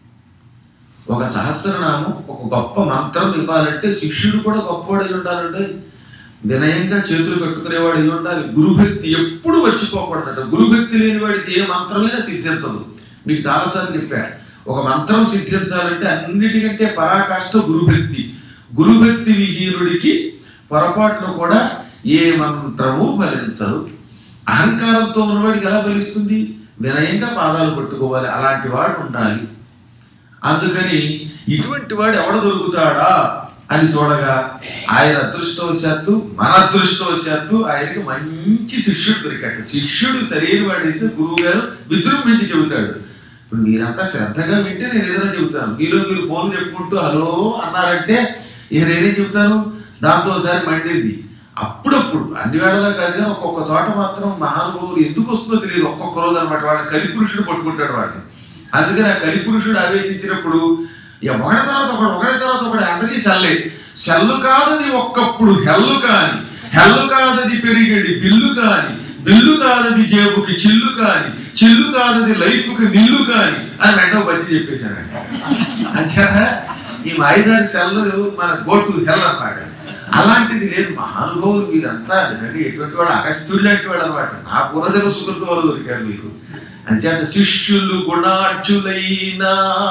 ఒక సహస్రనామం ఒక గొప్ప మంత్రం ఇవ్వాలంటే శిష్యుడు కూడా గొప్పవాడై ఉండాలంటే వినయంగా చేతులు కట్టుకునేవాడు అయి ఉండాలి గురుభక్తి ఎప్పుడు వచ్చిపోకూడదట గురుభక్తి లేని వాడికి ఏ మంత్రమైనా సిద్ధించదు మీకు చాలాసార్లు చెప్పా ఒక మంత్రం సిద్ధించాలంటే అన్నిటికంటే పరాకాష్ఠ గురుభక్తి గురుభక్తి విహీనుడికి పొరపాటును కూడా ఏ మంత్రము ఫలించదు అహంకారంతో ఉన్నవాడికి ఎలా ఫలిస్తుంది వినయంగా పాదాలు పట్టుకోవాలి అలాంటి వాడు ఉండాలి అందుకని ఇటువంటి వాడు ఎవడ దొరుకుతాడా అని చూడగా ఆయన అదృష్టవశాత్తు మన అదృష్టవశాత్తు ఆయనకి మంచి శిష్యుడు దొరికాడు శిష్యుడు సరైన వాడైతే గురువు గారు విజృంభించి చెబుతాడు ఇప్పుడు మీరంతా శ్రద్ధగా వింటే నేను ఏదైనా చెబుతాను మీరు మీరు ఫోన్ చెప్పుకుంటూ హలో అన్నారంటే ఇక నేనేం చెబుతాను దాంతో ఒకసారి మండింది అప్పుడప్పుడు అన్ని వేళలా కాదు కానీ ఒక్కొక్క చోట మాత్రం మహానుభావులు ఎందుకు వస్తుందో తెలియదు ఒక్కొక్క రోజు అనమాట వాడు కలిపురుషుడు పట్టుకుంటాడు వాడిని అందుకని ఆ కలిపురుషుడు ఆవేశించినప్పుడు ఇక ఒకటి తర్వాత ఒకడు ఒకటి తర్వాత ఒకటి అందరికీ సెల్లే సెల్లు కాదది ఒక్కప్పుడు హెల్లు కాని హెల్లు కాదది పెరిగడి బిల్లు కాని బిల్లు కాదది జేబుకి చిల్లు కాని చిల్లు కాదది లైఫ్కి నిల్లు కాని అని వెంటనే బతి చెప్పేశాడు అంచేత ఈ మాయిదారి సెల్లు మన గో టు హెల్ అన్నమాట అలాంటిది లేదు మహానుభావులు మీరంతా నిజంగా ఎటువంటి వాడు అగస్త్యుడు లాంటి వాడు అనమాట నా పూర్వజన్మ సుకృతి వాళ్ళు దొరికారు మీకు అంచేత శిష్యులు గుణాఢ్యులైన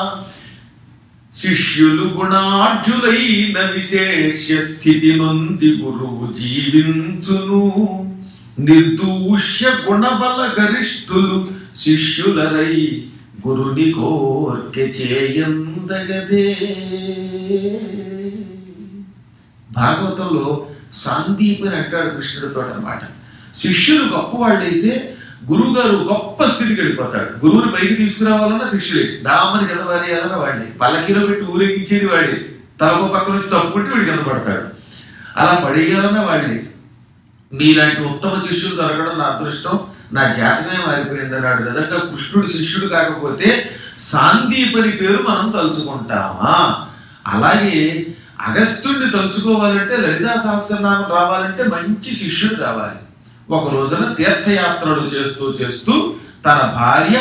శిష్యులు గుణాఢ్యులైన విశేష స్థితి నొంది గురువు జీవించును నిర్దూష్య గుణబల గరిష్ఠులు శిష్యులరై గురుని కోర్కె చేయందగదే భాగవతంలో సాందీపని అంటాడు కృష్ణుడితో అనమాట శిష్యులు గొప్పవాళ్ళైతే గురువు గారు గొప్ప స్థితికి వెళ్ళిపోతాడు గురువుని పైకి తీసుకురావాలన్నా శిష్యులే దామని కింద పారేయాలన్నా వాడే పల్లకిలో పెట్టి ఊరేగించేది వాడే తలకో పక్క నుంచి తప్పుకుంటే వీడి కింద పడతాడు అలా పడేయాలన్నా వాడే మీలాంటి ఉత్తమ శిష్యులు దొరకడం నా అదృష్టం నా జాతకమే మారిపోయింది అన్నాడు నిజంగా కృష్ణుడు శిష్యుడు కాకపోతే సాందీపని పేరు మనం తలుచుకుంటామా అలాగే అగస్త్యుడిని తలుచుకోవాలంటే లలితా సహస్రనామం రావాలంటే మంచి శిష్యుడు రావాలి ఒక రోజున తీర్థయాత్రలు చేస్తూ చేస్తూ తన భార్య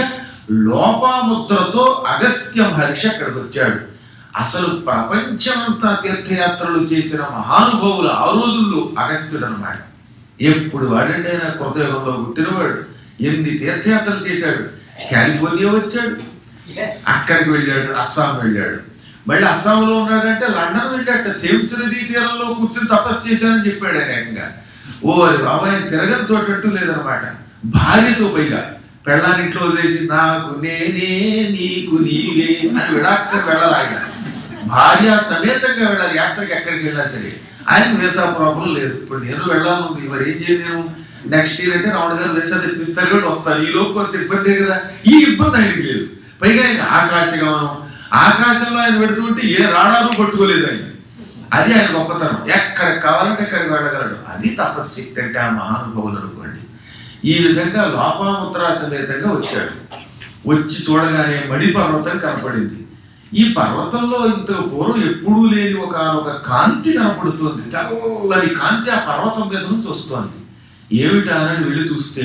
లోపాముద్రతో అగస్త్య మహర్షి అక్కడికి వచ్చాడు అసలు ప్రపంచమంతా తీర్థయాత్రలు చేసిన మహానుభావులు ఆ రోజుల్లో అగస్త్యుడు అనమాట ఎప్పుడు వాడండి ఆయన కృతయుగంలో పుట్టినవాడు ఎన్ని తీర్థయాత్రలు చేశాడు కాలిఫోర్నియా వచ్చాడు అక్కడికి వెళ్ళాడు అస్సాం వెళ్ళాడు మళ్ళీ అస్సాంలో ఉన్నాడంటే లండన్ వెళ్ళాట థేమ్స్ నదీ తీరంలో కూర్చొని తపస్సు చేశానని చెప్పాడు ఆయన ఏకంగా ఓ అది బాబాయ్ తిరగని చోటట్టు లేదనమాట భార్యతో పైగా పెళ్ళాన్ని ఇంట్లో వదిలేసి నాకు నేనే నీకు నీవే అని విడాక్తర్ వెళ్ళాలి ఆయన భార్య సమేతంగా వెళ్ళాలి యాత్రకి ఎక్కడికి వెళ్ళా సరే ఆయన వీసా ప్రాబ్లం లేదు ఇప్పుడు నేను వెళ్ళాలి మరి ఏం చేయను నేను నెక్స్ట్ ఇయర్ అంటే రావణ గారు వీసా తెప్పిస్తారు కాబట్టి వస్తాను ఈ లోపు కొంత ఇబ్బందే కదా ఈ ఇబ్బంది ఆయనకి లేదు పైగా ఆయన ఆకాశగమనం ఆకాశంలో ఆయన పెడుతుంటే ఏ రాడారు పట్టుకోలేదు ఆయన అది ఆయన గొప్పతనం ఎక్కడ కావాలంటే ఎక్కడికి వెళ్ళగలడు అది తపశ్శక్తి అంటే ఆ మహానుభావులు అనుకోండి ఈ విధంగా లోపాముద్రా సమేతంగా వచ్చాడు వచ్చి చూడగానే మడి పర్వతం కనపడింది ఈ పర్వతంలో ఇంత పూర్వం ఎప్పుడూ లేని ఒక ఒక కాంతి కనపడుతుంది తెల్లని కాంతి ఆ పర్వతం మీద నుంచి వస్తోంది ఏమిటా అని వెళ్ళి చూస్తే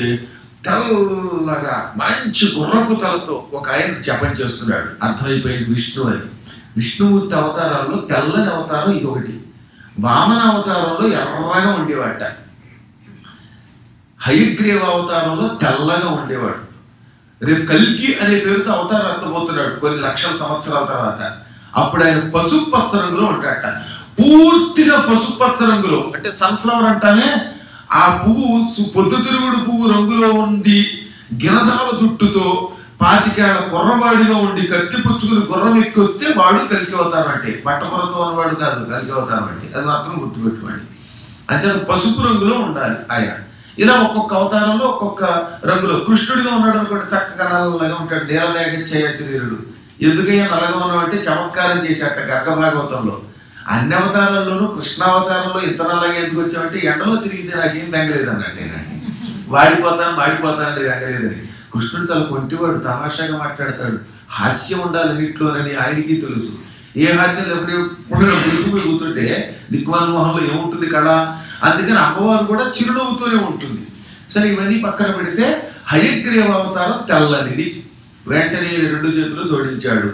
తెల్లగా మంచి గుర్రపు తలతో ఒక ఆయన జపం చేస్తున్నాడు అర్థమైపోయింది విష్ణు అని విష్ణుమూర్తి అవతారాల్లో తెల్లని అవతారం ఇది ఒకటి వామన అవతారంలో ఎర్రగా ఉండేవాట హయగ్రీవ అవతారంలో తెల్లగా ఉండేవాడు రేపు కల్కి అనే పేరుతో అవతారం ఎత్తబోతున్నాడు కొన్ని లక్షల సంవత్సరాల తర్వాత అప్పుడు ఆయన పసుపు పచ్చ రంగులో ఉంటాడట పూర్తిగా పసుపు పచ్చ రంగులో అంటే సన్ఫ్లవర్ అంటానే ఆ పువ్వు సు- పొద్దుతిరుగుడు పువ్వు రంగులో ఉండి గిరజాల జుట్టుతో పాతికేళ్ల కుర్రవాడిగా ఉండి కత్తి పుచ్చుకుని గుర్రం ఎక్కి వస్తే వాడు కలికి అవుతారు అంటే పట్టపురతో ఉన్నవాడు కాదు కలికి అవుతారు అంటే అది మాత్రం గుర్తుపెట్టుకోండి అంటే అది పసుపు రంగులో ఉండాలి ఆయన ఇలా ఒక్కొక్క అవతారంలో ఒక్కొక్క రంగులో కృష్ణుడిగా ఉన్నాడు అనుకోండి చక్కగా నల్లగా ఉంటాడు నీలమేఘ చేయ శరీరుడు ఎందుకయ్యా నల్లగా ఉన్నావు అంటే చమత్కారం చేశాట గర్గభాగవతంలో అన్ని అవతారాల్లోనూ కృష్ణావతారంలో ఇంత నల్లగా ఎందుకు వచ్చామంటే ఎండలో తిరిగితే నాకేం బెంగలేదు అన్నాడు నేను వాడిపోతాను మాడిపోతానని బెంగలేదని కృష్ణుడు చాలా కొంటివాడు తమాషాగా మాట్లాడతాడు హాస్యం ఉండాలి అన్నింటిలోనని ఆయనకి తెలుసు ఏ హాస్యం లేకపోతే ఎప్పుడు కూర్చుని కూర్చుంటే దిక్మాల మొహంలో ఏముంటుంది కళ అందుకని అమ్మవారు కూడా చిరునవ్వుతూనే ఉంటుంది సరే ఇవన్నీ పక్కన పెడితే హయగ్రీవ అవతారం తెల్లనిది వెంటనే ఈయన రెండు చేతులు జోడించాడు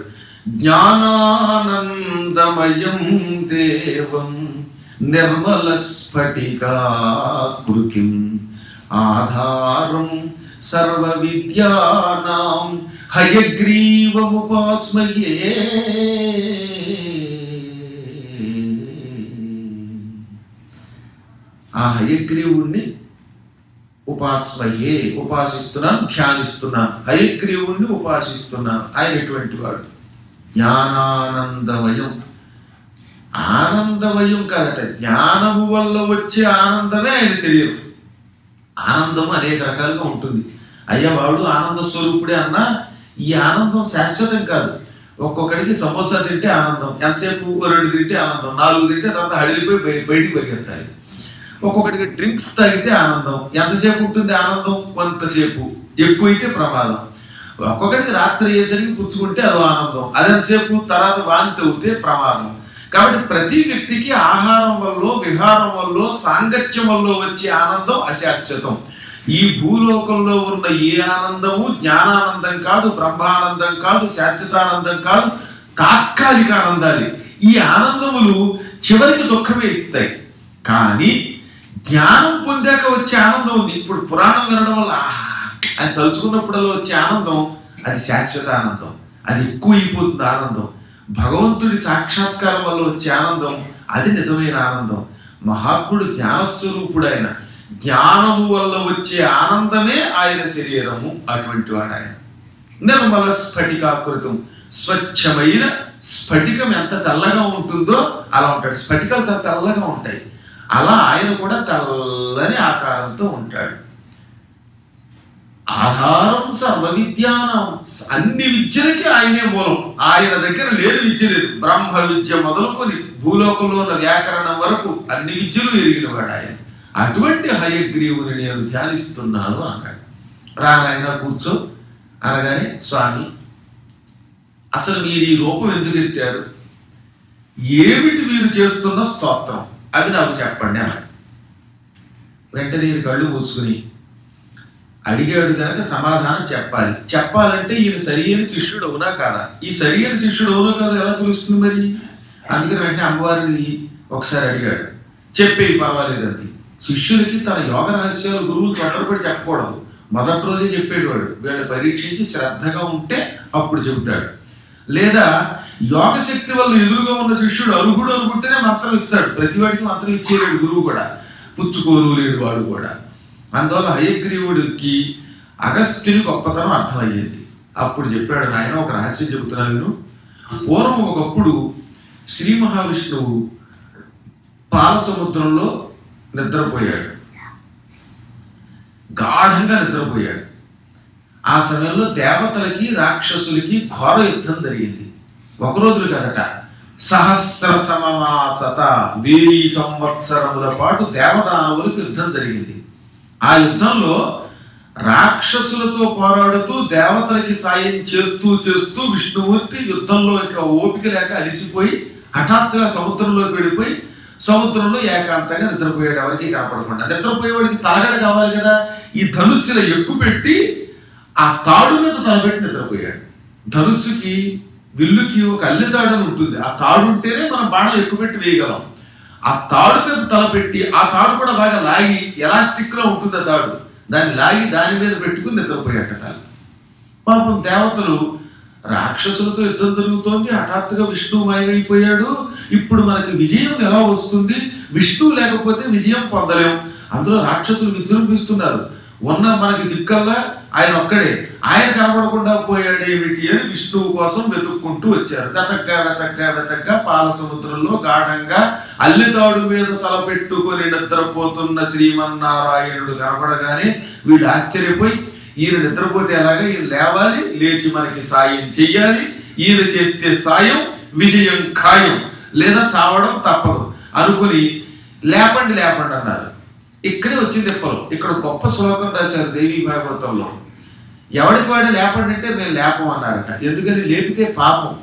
జ్ఞానానందమయం దేవం నిర్మల స్ఫటికాకృతిం ఆధారం సర్వ విద్యానాం హయగ్రీవముపాస్మయే ఆ హయగ్రీవుణ్ణి ఉపాస్మయే ఉపాసిస్తున్నాను ధ్యానిస్తున్నాను హయగ్రీవుణ్ణి ఉపాసిస్తున్నాను ఆయన ఎటువంటి వాడు జ్ఞానానందమయం ఆనందమయం కాదట జ్ఞానము వల్ల వచ్చే ఆనందమే ఆయన శరీరం ఆనందం అనేక రకాలుగా ఉంటుంది అయ్యా వాడు ఆనంద స్వరూపుడే అన్నా ఈ ఆనందం శాశ్వతం కాదు ఒక్కొక్కడికి సమోసా తింటే ఆనందం ఎంతసేపు ఓ రెండు తింటే ఆనందం నాలుగు తింటే తర్వాత హడిలిపోయి బయ- బయటికి పరిగెత్తాలి ఒక్కొక్కడికి డ్రింక్స్ తాగితే ఆనందం ఎంతసేపు ఉంటుంది ఆనందం కొంతసేపు ఎక్కువైతే ప్రమాదం ఒక్కొక్కడికి రాత్రి అయ్యేసరికి పుచ్చుకుంటే అదో ఆనందం అదంతసేపు తర్వాత వాంతి అవుతే ప్రమాదం కాబట్టి ప్రతి వ్యక్తికి ఆహారం వల్ల విహారం వల్ల సాంగత్యం వల్ల వచ్చే ఆనందం అశాశ్వతం ఈ భూలోకంలో ఉన్న ఏ ఆనందము జ్ఞానానందం కాదు బ్రహ్మానందం కాదు శాశ్వతానందం కాదు తాత్కాలిక ఆనందాలు ఈ ఆనందములు చివరికి దుఃఖమే ఇస్తాయి కానీ జ్ఞానం పొందాక వచ్చే ఆనందం ఉంది ఇప్పుడు పురాణం వినడం వల్ల ఆహా అని తలుచుకున్నప్పుడల్లా వచ్చే ఆనందం అది శాశ్వత ఆనందం అది ఎక్కువ అయిపోతుంది ఆనందం భగవంతుడి సాక్షాత్కారం వల్ల వచ్చే ఆనందం అది నిజమైన ఆనందం మహాత్ముడు జ్ఞానస్వరూపుడు ఆయన జ్ఞానము వల్ల వచ్చే ఆనందమే ఆయన శరీరము అటువంటి వాడు ఆయన నిర్మల స్ఫటికాకృతం స్వచ్ఛమైన స్ఫటికం ఎంత తెల్లగా ఉంటుందో అలా ఉంటాడు స్ఫటికాలు చాలా తెల్లగా ఉంటాయి అలా ఆయన కూడా తెల్లని ఆకారంతో ఉంటాడు ఆధారం సర్వ విద్యానం అన్ని విద్యలకి ఆయనే మూలం ఆయన దగ్గర లేని విద్య లేదు బ్రహ్మ విద్య మొదలుకొని భూలోకంలో ఉన్న వ్యాకరణం వరకు అన్ని విద్యలు ఎరిగినవాడు ఆయన అటువంటి హయగ్రీవుని నేను ధ్యానిస్తున్నాను అన్నాడు రానాయన కూర్చో అనగానే స్వామి అసలు మీరు ఈ రూపం ఎందుకు ఎత్తారు ఏమిటి మీరు చేస్తున్న స్తోత్రం అది నాకు చెప్పండి అన్నాడు వెంటనే ఈయన కళ్ళు మూసుకుని అడిగాడు కనుక సమాధానం చెప్పాలి చెప్పాలంటే ఈయన సరియైన శిష్యుడు అవునా కాదా ఈ సరియైన శిష్యుడు అవునా కాదా ఎలా తెలుస్తుంది మరి అందుకని వెంటనే అమ్మవారిని ఒకసారి అడిగాడు చెప్పేయి పర్వాలేదు అంది శిష్యులకి తన యోగ రహస్యాలు గురువులు తొందరపడి చెప్పకూడదు మొదటి రోజే చెప్పేటివాడు వీళ్ళని పరీక్షించి శ్రద్ధగా ఉంటే అప్పుడు చెబుతాడు లేదా యోగ శక్తి వల్ల ఎదురుగా ఉన్న శిష్యుడు అర్హుడు అనుకుంటేనే మంత్రం ఇస్తాడు ప్రతివాడికి మంత్రం ఇచ్చేవాడు గురువు కూడా పుచ్చుకోరు లేడు వాడు కూడా అందువల్ల హయగ్రీవుడికి అగస్త్యుని గొప్పతనం అర్థమయ్యేది అప్పుడు చెప్పాడు నాయన ఒక రహస్యం చెబుతున్నాను నేను పూర్వం ఒకప్పుడు శ్రీ మహావిష్ణువు పాల సముద్రంలో నిద్రపోయాడు గాఢంగా నిద్రపోయాడు ఆ సమయంలో దేవతలకి రాక్షసులకి ఘోర యుద్ధం జరిగింది ఒక రోజులు కదట సహస్ర సమమాసత వెయ్యి సంవత్సరముల పాటు దేవదానవులకు యుద్ధం జరిగింది ఆ యుద్ధంలో రాక్షసులతో పోరాడుతూ దేవతలకి సాయం చేస్తూ చేస్తూ విష్ణుమూర్తి యుద్ధంలో ఇక ఓపిక లేక అలిసిపోయి హఠాత్తుగా సముద్రంలోకి వెళ్ళిపోయి సముద్రంలో ఏకాంతంగా నిద్రపోయాడు ఎవరికి కనపడకుండా నిద్రపోయేవాడికి తలగడ కావాలి కదా ఈ ధనుస్సుల ఎక్కువ పెట్టి ఆ తాడు మీద తలపెట్టి నిద్రపోయాడు ధనుస్సుకి విల్లుకి ఒక అల్లి తాడు అని ఉంటుంది ఆ తాడు ఉంటేనే మనం బాణం ఎక్కువ పెట్టి వేయగలం ఆ తాడు మీద తలపెట్టి ఆ తాడు కూడా బాగా లాగి ఎలాస్టిక్ లో ఉంటుంది ఆ తాడు దాన్ని లాగి దాని మీద పెట్టుకుని నిద్రపోయాట తల పాపం దేవతలు రాక్షసులతో యుద్ధం జరుగుతోంది హఠాత్తుగా విష్ణువు మాయమైపోయాడు ఇప్పుడు మనకి విజయం ఎలా వస్తుంది విష్ణువు లేకపోతే విజయం పొందలేం అందులో రాక్షసులు విజృంభిస్తున్నారు ఉన్న మనకి దిక్కల్లా ఆయన ఒక్కడే ఆయన కనబడకుండా పోయాడు ఏమిటి అని విష్ణువు కోసం వెతుక్కుంటూ వచ్చారు వెతక్క వెతక్క వెతక్క పాల సముద్రంలో గాఢంగా అల్లితాడు మీద తలపెట్టుకొని నిద్రపోతున్న శ్రీమన్నారాయణుడు కనపడగానే వీడు ఆశ్చర్యపోయి ఈయన నిద్రపోతే ఎలాగా ఈయన లేవాలి లేచి మనకి సాయం చెయ్యాలి ఈయన చేస్తే సాయం విజయం ఖాయం లేదా చావడం తప్పదు అనుకుని లేపండి లేపండి అన్నారు ఇక్కడే వచ్చింది తిప్పలు ఇక్కడ గొప్ప శ్లోకం రాశారు దేవి భాగవతంలో ఎవడికి వాడు లేపండి అంటే మేము లేపం అన్నారట ఎందుకని లేపితే పాపం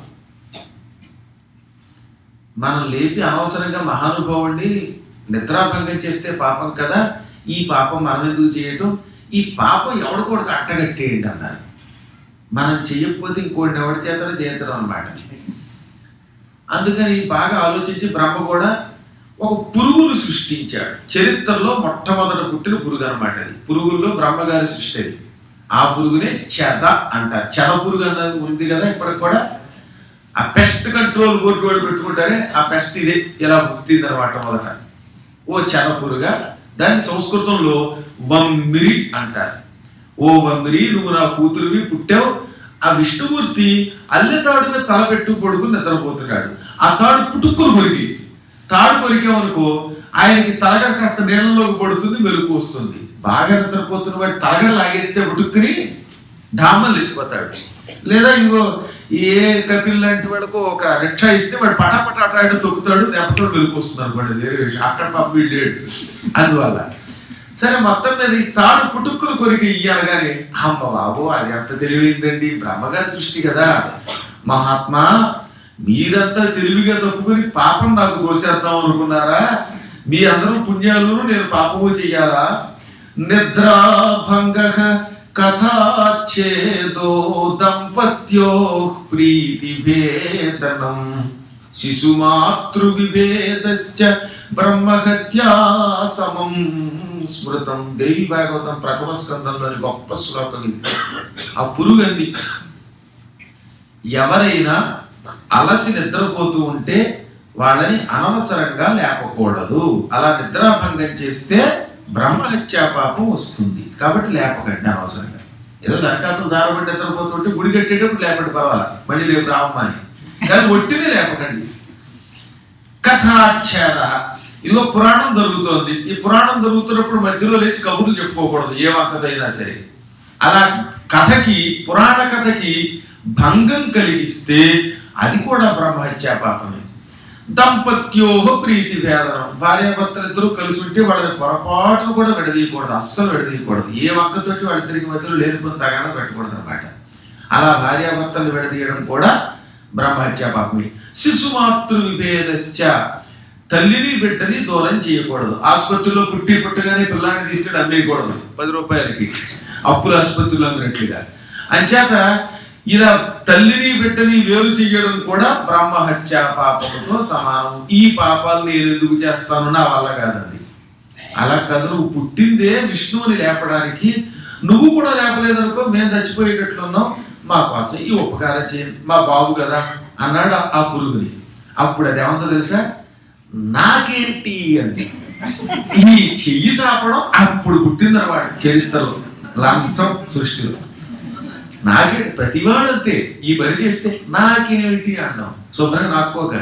మనం లేపి అనవసరంగా మహానుభావుడిని నిద్రాభంగం చేస్తే పాపం కదా ఈ పాపం మనం ఎందుకు చేయటం ఈ పాపం ఎవడికోడికి అట్టగట్టేయండి అన్నారు మనం చేయకపోతే ఇంకోటిని ఎవరి చేతనే చేయించడం అనమాట అందుకని బాగా ఆలోచించి బ్రహ్మ కూడా ఒక పురుగును సృష్టించాడు చరిత్రలో మొట్టమొదట పుట్టిన పురుగు అనమాట అది పురుగుల్లో బ్రహ్మగారి సృష్టి అది ఆ పురుగునే చెద అంటారు చెద పురుగు అన్నది ఉంది కదా ఇప్పటికి కూడా ఆ పెస్ట్ కంట్రోల్ బోర్డు వాడు పెట్టుకుంటారే ఆ పెస్ట్ ఇదే ఇలా పుట్టింది అనమాట మొదట ఓ చెద పురుగా దాన్ని సంస్కృతంలో వమ్మిరి అంటారు ఓ వమ్మిరి నువ్వు నా కూతురువి పుట్టావు ఆ విష్ణుమూర్తి అల్లెతాడు మీద తల పెట్టు పడుకుని నిద్రపోతున్నాడు ఆ తాడు పుట్టుకుని కొరికి తాడు కొరికామనుకో ఆయనకి తలగడ కాస్త నీళ్ళలోకి పడుతుంది వెలుగు వస్తుంది బాగా నిద్రపోతున్న వాడు తలగడ లాగేస్తే ఉటుక్కుని డామలు ఎత్తిపోతాడు లేదా ఇంకో ఏ కపిల్ లాంటి వాడికి ఒక రిక్షా ఇస్తే వాడు పటాపట అటాడు తొక్కుతాడు దెబ్బతో వెలుగు వస్తుంది అనుకోండి వేరే విషయం అక్కడ పాప వీడు లేడు అందువల్ల సరే మొత్తం మీద ఈ తాడు పుట్టుక్కులు కొరికి ఇయ్యనగానే అమ్మ బాబు అది ఎంత తెలివైందండి బ్రహ్మగారి సృష్టి కదా మహాత్మా మీరంతా తెలివిగా తప్పుకొని పాపం నాకు తోసేద్దాం అనుకున్నారా మీ అందరూ పుణ్యాలను నేను పాపము చెయ్యాలా నిద్రాభంగ కథాచ్ఛేదో దంపత్యో ప్రీతి భేదనం శిశుమాతృ విభేదశ్చ బ్రహ్మహత్యా సమం స్మృతం దేవి భాగవతం ప్రథమ స్కందంలోని గొప్ప శ్లోకం ఇది ఆ పురుగంది ఎవరైనా అలసి నిద్రపోతూ ఉంటే వాళ్ళని అనవసరంగా లేపకూడదు అలా నిద్రాభంగం చేస్తే బ్రహ్మహత్యా పాపం వస్తుంది కాబట్టి లేపకండి అనవసరంగా ఏదో దరఖాస్తు దారబడి నిద్రపోతుంటే గుడి కట్టేటప్పుడు లేపండి పర్వాలా మళ్ళీ రేపు రావమ్మా అని కానీ ఒట్టినే లేపకండి కథాచ్ఛేద ఇదిగో పురాణం జరుగుతోంది ఈ పురాణం జరుగుతున్నప్పుడు మధ్యలో లేచి కబుర్లు చెప్పుకోకూడదు ఏ కథైనా సరే అలా కథకి పురాణ కథకి భంగం కలిగిస్తే అది కూడా బ్రహ్మహత్యా పాపమే దంపత్యోహ ప్రీతి భేదనం భార్యాభర్తలు ఇద్దరు కలిసి ఉంటే వాళ్ళని పొరపాటును కూడా విడదీయకూడదు అస్సలు విడదీయకూడదు ఏ వంకతోటి వాళ్ళిద్దరికి మధ్యలో లేనిపోయిన తగాద పెట్టకూడదు అనమాట అలా భార్యాభర్తలు విడదీయడం కూడా బ్రహ్మహత్యా పాపమే శిశుమాతృ విభేదశ్చ తల్లిని బిడ్డని దూరం చేయకూడదు ఆసుపత్రిలో పుట్టి పుట్టగానే పిల్లాన్ని తీసుకెళ్ళి అమ్మేయకూడదు పది రూపాయలకి అప్పుల ఆసుపత్రిలో అమ్మినట్లుగా అంచేత ఇలా తల్లిని బిడ్డని వేరు చేయడం కూడా బ్రహ్మహత్య పాపముతో సమానం ఈ పాపాలు నేను ఎందుకు చేస్తాను నా వల్ల కాదండి అలా కాదు నువ్వు పుట్టిందే విష్ణువుని లేపడానికి నువ్వు కూడా లేపలేదనుకో మేము చచ్చిపోయేటట్లున్నాం మా కోసం ఈ ఉపకారం చేయండి మా బాబు కదా అన్నాడు ఆ- ఆ పురుగుని అప్పుడు అది ఏమందో తెలుసా నాకేంటి అంది ఈ చెయ్యి చాపడం అప్పుడు పుట్టిందన్నమాట చరిత్రలో లంచం సృష్టిలో నాకేంటి ప్రతివాడంతే ఈ పని చేస్తే నాకేమిటి అన్నాం శుభ్రం నాకోక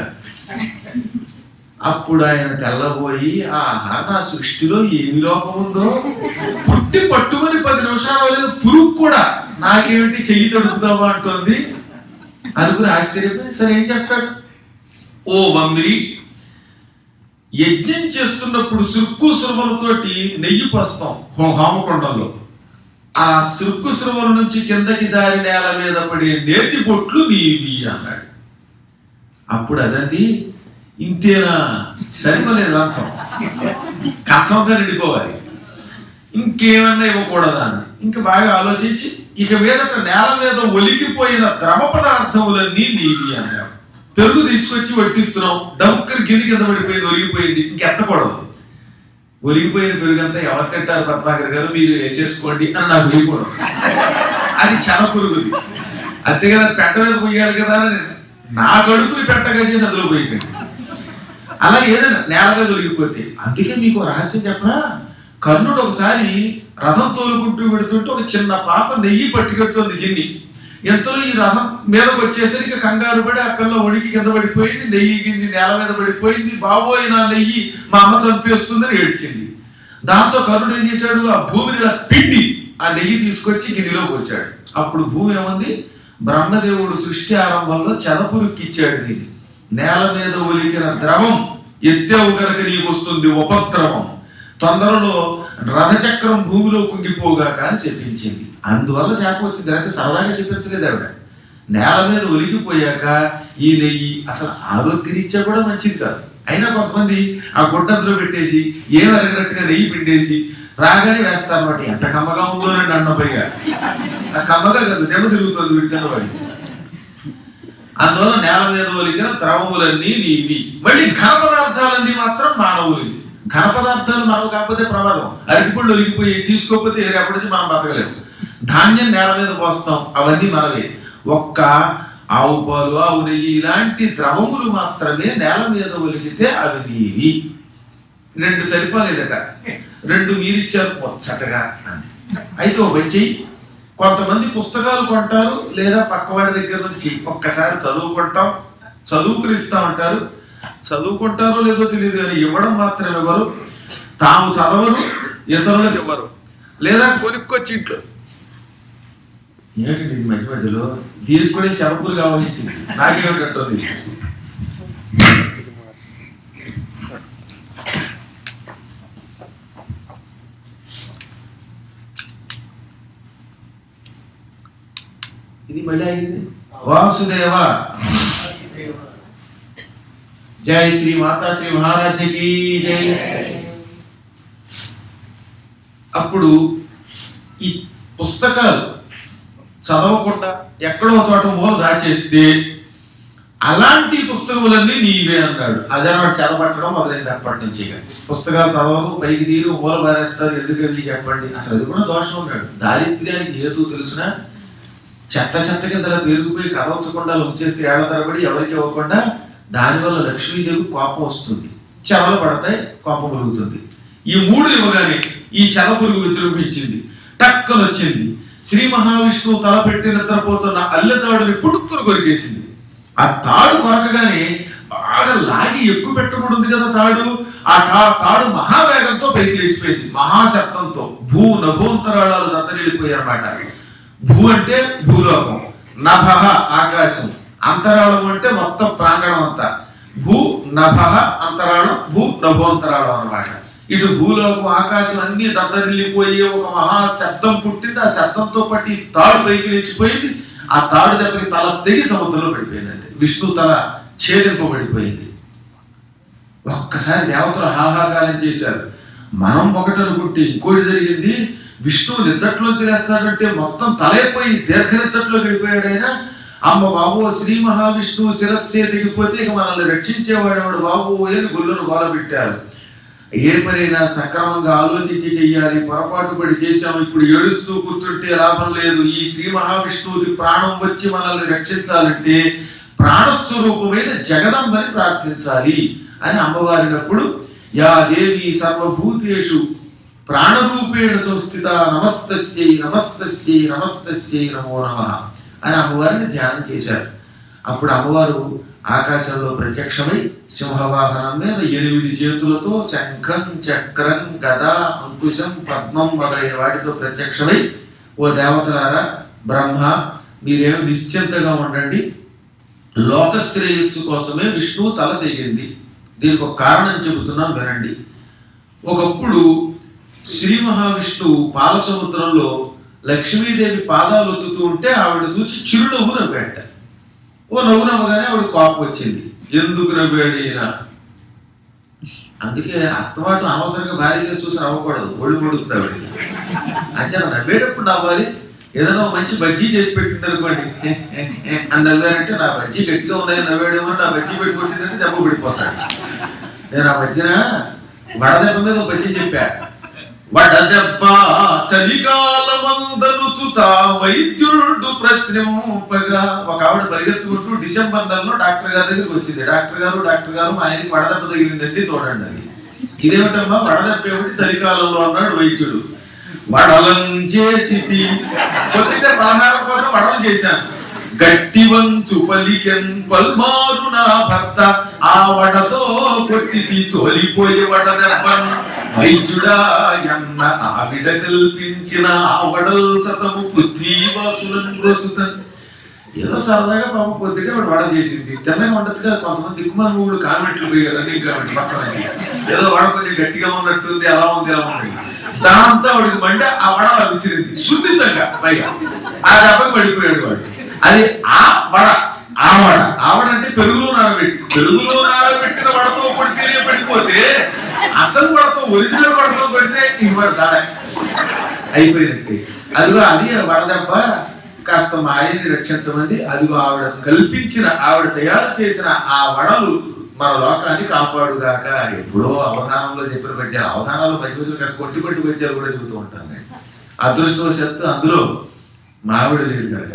అప్పుడు ఆయన తెల్లబోయి ఆహా నా సృష్టిలో ఏమి లోపం ఉందో పుట్టి పట్టుకొని పది నిమిషాలు అవ్వలేదు పురుగు కూడా నాకేమిటి చెయ్యి తడుపుతావా అంటోంది అనుకుని ఆశ్చర్యపోయి సరే ఏం చేస్తాడు ఓ వందిరి యజ్ఞం చేస్తున్నప్పుడు సిర్కు సురవలతోటి నెయ్యి పోస్తాం హో- హోమకొండంలో ఆ సిర్కు సురవల నుంచి కిందకి జారి నేల మీద పడే నేతి బొట్లు నీవి అన్నాడు అప్పుడు అదండి ఇంతేనా సరిపోలేదు లంచం కచ్చంతా నిండిపోవాలి ఇంకేమన్నా ఇవ్వకూడదా అని ఇంకా బాగా ఆలోచించి ఇక మీదట నేల మీద ఒలికిపోయిన ద్రవ పదార్థములన్నీ నీవి అన్నాడు పెరుగు తీసుకొచ్చి వడ్డిస్తున్నాం డౌక్కర్ గిరి కింద పడిపోయింది ఒలిగిపోయింది ఇంకెత్తకూడదు ఒలిగిపోయిన పెరుగు అంతా ఎవరు తింటారు పద్మాకర్ గారు మీరు వేసేసుకోండి అని నాకు వేయకూడదు అది చెడ పురుగుది అంతేగాని అది పెట్ట మీద పోయాలి కదా అని నేను నా కడుపుని పెట్టగా చేసి అందులో పోయింది అలా ఏదైనా నేల మీద ఒలిగిపోతే అందుకే మీకు రహస్యం చెప్పనా కర్ణుడు ఒకసారి రథం తోలుకుంటూ పెడుతుంటే ఒక చిన్న పాప నెయ్యి పట్టుకెడుతుంది గిన్ని ఎంతలో ఈ రథం మీదకి వచ్చేసరికి కంగారు పడి ఆ పిల్ల ఉడికి కింద పడిపోయింది నెయ్యి గిన్ని నేల మీద పడిపోయింది బాబోయ్ నా నెయ్యి మా అమ్మ చంపేస్తుందని ఏడ్చింది దాంతో కర్ణుడు ఏం చేశాడు ఆ భూమిని ఇలా పిండి ఆ నెయ్యి తీసుకొచ్చి గిన్నెలో పోశాడు అప్పుడు భూమి ఏముంది బ్రహ్మదేవుడు సృష్టి ఆరంభంలో చెదపురుక్కిచ్చాడు దీన్ని నేల మీద ఒలికిన ద్రవం ఎత్తేవు కనుక నీకు వస్తుంది ఉపద్రవం తొందరలో రథచక్రం భూమిలో కుంగిపోగా కానీ చెప్పించింది అందువల్ల శాపం వచ్చింది లేకపోతే సరదాగా చెప్పించలేదు ఆవిడ నేల మీద ఒలిగిపోయాక ఈ నెయ్యి అసలు ఆరోగ్యరీత్యా కూడా మంచిది కాదు అయినా కొంతమంది ఆ గుడ్డంలో పెట్టేసి ఏం అరగనట్టుగా నెయ్యి పిండేసి రాగానే వేస్తారన్నమాట ఎంత కమ్మగా ఉందో అని అన్నపైగా ఆ కమ్మగా కాదు దెబ్బ తిరుగుతుంది వీడికన్న వాడి అందువల్ల నేల మీద ఒలికిన ద్రవములన్నీ నీవి మళ్ళీ ఘన పదార్థాలన్నీ మాత్రం మానవులు ఘన పదార్థాలు మనకు కాకపోతే ప్రమాదం అరటిపళ్ళు ఒలిగిపోయి తీసుకోకపోతే ఎప్పటి నుంచి మనం బతకలేము ధాన్యం నేల మీద పోస్తాం అవన్నీ మనవే ఒక్క ఆవు పాలు ఆవు నెయ్యి ఇలాంటి ద్రవములు మాత్రమే నేల మీద ఒలిగితే అవి నీవి రెండు సరిపోలేదట రెండు మీరిచ్చారు ముచ్చటగా అని అయితే ఓ వచ్చి కొంతమంది పుస్తకాలు కొంటారు లేదా పక్కవాడి దగ్గర నుంచి ఒక్కసారి చదువుకుంటాం చదువుకుని ఇస్తామంటారు చదువుకుంటారో లేదో తెలియదు కానీ ఇవ్వడం మాత్రం ఇవ్వరు తాము చదవరు ఇతరులకు ఇవ్వరు లేదా కొనుక్కొచ్చి ఇంట్లో ఏంటండి ఇది మధ్య మధ్యలో దీనికి కూడా చదువులు కావాల్సి నాకేమిటంటుంది ఇది మళ్ళీ అయింది వాసుదేవ జై శ్రీ మాతా శ్రీ మహారాజ్యకి జై అప్పుడు ఈ పుస్తకాలు చదవకుండా ఎక్కడో చోట మూల దాచేస్తే అలాంటి పుస్తకములన్నీ నీవే అన్నాడు అదే వాడు చదవట్టడం మొదలైంది అప్పటి నుంచి ఇక. పుస్తకాలు చదవరు పైకి తీరు మూల పారేస్తారు ఎందుకు అవి చెప్పండి అసలు అది కూడా దోషం ఉన్నాడు దారిద్ర్యానికి హేతు తెలిసినా చెత్త చెత్త కింద పెరిగిపోయి కదల్చకుండా ఉంచేస్తే ఏళ్ల తరబడి ఎవరికి ఇవ్వకుండా దానివల్ల లక్ష్మీదేవి కోపం వస్తుంది చెవలు పడతాయి కోపం కలుగుతుంది ఈ మూడు ఇవ్వగానే ఈ చెల పురుగు విజృంభించింది టక్కన వచ్చింది శ్రీ మహావిష్ణువు తలపెట్టి నిద్రపోతున్న అల్లెతాడుని పుట్టుక్కును కొరికేసింది ఆ తాడు కొరకగానే బాగా లాగి ఎక్కువ పెట్టకూడదు కదా తాడు ఆ తా- తాడు మహావేగంతో పైకి లేచిపోయింది మహాశబ్దంతో భూ నభోంతరాళాలు దత్తరిల్లిపోయారన్నమాట భూ అంటే భూలోకం నభ ఆకాశం అంతరాళం అంటే మొత్తం ప్రాంగణం అంతా భూ నభ అంతరాళం భూ నభోంతరాళం అన్నమాట ఇటు భూలోకం ఆకాశం అన్ని దద్దరిల్లిపోయి ఒక మహా శబ్దం పుట్టింది ఆ శబ్దంతో పాటు ఈ తాడు పైకి లేచిపోయింది ఆ తాడు దెబ్బకి తల తెగి సముద్రంలో పడిపోయిందండి విష్ణు తల ఛేదింపబడిపోయింది ఒక్కసారి దేవతలు హాహాకారం చేశారు మనం ఒకటి అనుకుంటే ఇంకోటి జరిగింది విష్ణువు నిద్దట్లోకి లేస్తాడంటే మొత్తం తలైపోయి దీర్ఘ నిద్దట్లోకి వెళ్ళిపోయాడు ఆయన అమ్మ బాబు శ్రీ మహావిష్ణువు శిరస్సే దిగిపోతే ఇక మనల్ని రక్షించేవాడు బాబు అని గుళ్ళను పెట్టారు ఏ పనైనా సక్రమంగా ఆలోచించి చెయ్యాలి పొరపాటు పడి చేశాము ఇప్పుడు ఏడుస్తూ కూర్చుంటే లాభం లేదు ఈ శ్రీ మహావిష్ణువుకి ప్రాణం వచ్చి మనల్ని రక్షించాలంటే ప్రాణస్వరూపమైన జగదంబని ప్రార్థించాలి అని అమ్మవారినప్పుడు యా దేవి సర్వభూతేషు ప్రాణరూపేణ సంస్థిత నమస్తస్యై నమస్తస్యై నమస్తస్యై నమో నమ అని అమ్మవారిని ధ్యానం చేశారు అప్పుడు అమ్మవారు ఆకాశంలో ప్రత్యక్షమై సింహవాహనం మీద ఎనిమిది చేతులతో శంఖం చక్రం గద అంకుశం పద్మం మొదలైన వాటితో ప్రత్యక్షమై ఓ దేవతలారా బ్రహ్మ మీరేమో నిశ్చింతగా ఉండండి లోకశ్రేయస్సు కోసమే విష్ణువు తల తెగింది దీనికి ఒక కారణం చెబుతున్నాం వినండి ఒకప్పుడు శ్రీ మహావిష్ణువు పాల సముద్రంలో లక్ష్మీదేవి పాదాలు ఒత్తుతూ ఉంటే ఆవిడ చూసి చిరునవ్వు నవ్వేట ఓ నవ్వు నవ్వగానే ఆవిడ కోపం వచ్చింది ఎందుకు నవ్వాడు ఈయన అందుకే అస్తమాటు అనవసరంగా భార్య చేసి చూసి నవ్వకూడదు ఒళ్ళు ముడుతుంది ఆవిడకి అంచేత నవ్వేటప్పుడు నవ్వాలి ఏదైనా ఒక మంచి బజ్జీ చేసి పెట్టింది అనుకోండి అని నవ్వారంటే నా బజ్జీ గట్టిగా ఉన్నాయని నవ్వాడేమో నా బజ్జీ పెట్టి కొట్టిందంటే దెబ్బ పడిపోతాడు నేను ఆ మధ్యన వడదెబ్బ మీద ఒక బజ్జీ చెప్పా వడదెబ్బ చలికాలమందనుచుత వైద్యుడు ప్రశ్నింపగా ఒక ఆవిడ పరిగెత్తుకుంటూ డిసెంబర్ నెలలో డాక్టర్ గారి దగ్గరికి వచ్చింది డాక్టర్ గారు డాక్టర్ గారు మా ఆయనకి వడదెబ్బ తగిలిందండి చూడండి అది ఇదేమిటమ్మా వడదెబ్బ ఏమిటి చలికాలంలో అన్నాడు వైద్యుడు వడలం చేసి కొద్దిగా పలహారం కోసం వడలు చేశాను గట్టి వంచు పలికెన్ పల్మారు నా భర్త ఆ వడతో కొట్టి తీసోలిపోయే వడదెబ్బన్ వైద్యుడా ఎన్న ఆవిడ కల్పించిన ఆ వడల్ సతము పృథ్వీవాసులను రోచుతన్ ఏదో సరదాగా పాపం పొద్దుటే వాడు వడ చేసింది తెల్లగా ఉండొచ్చుగా కొంతమంది దిక్కుమాల మూడు కామెంట్లు పోయారు రన్నింగ్ కామెంట్ పక్కన నుంచి. ఏదో వడ కొంచెం గట్టిగా ఉన్నట్టుంది అలా ఉంది ఇలా ఉంది దాంతో వాడికి మంటే ఆ వడ అలా విసిరింది సున్నితంగా పైగా ఆ దెబ్బకి పడిపోయాడు వాడు అది ఆ వడ ఆ వడ ఆ వడ అంటే పెరుగులో నానబెట్టి పెరుగులో నానబెట్టిన వడతో కొడితే పడిపోతే అసలు వడతో ఒరిజినల్ వడతో కొడితే ఇంకోటి దాడే అయిపోయినట్టే అదిగో అది వడదెబ్బ కాస్త మా ఆయన్ని రక్షించమంది అదిగో ఆవిడ కల్పించిన ఆవిడ తయారు చేసిన ఆ వడలు మన లోకాన్ని కాపాడుగాక ఎప్పుడో అవధానంలో చెప్పిన పద్యాలు అవధానాలు మధ్య మధ్యలో కాస్త కొట్టి కొట్టి పద్యాలు కూడా చెబుతూ ఉంటాను నేను అదృష్టవశాత్తు అందులో మావిడ లేదు కనుక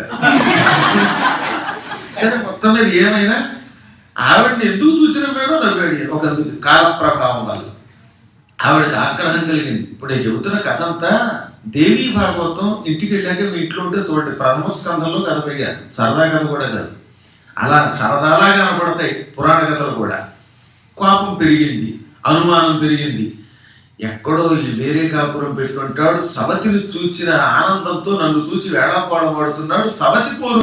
సరే మొత్తం మీద ఏమైనా ఆవిడని ఎందుకు చూసిన మేడో నవ్వాడు ఒక కాల ప్రభావం వల్ల ఆవిడకి ఆగ్రహం కలిగింది ఇప్పుడు నేను చెబుతున్న కథ అంతా దేవీ భాగవతం ఇంటికి వెళ్ళాక మీ ఇంట్లో ఉంటే చూడండి ప్రథమ స్కంధంలో కథ పోయా సరదా కథ కూడా కాదు అలా సరదాలా కనపడతాయి పురాణ కథలు కూడా కోపం పెరిగింది అనుమానం పెరిగింది ఎక్కడో ఈ వేరే కాపురం పెట్టుకుంటాడు సవతిని చూచిన ఆనందంతో నన్ను చూచి వేళాపాడం పడుతున్నాడు సవతి పోరు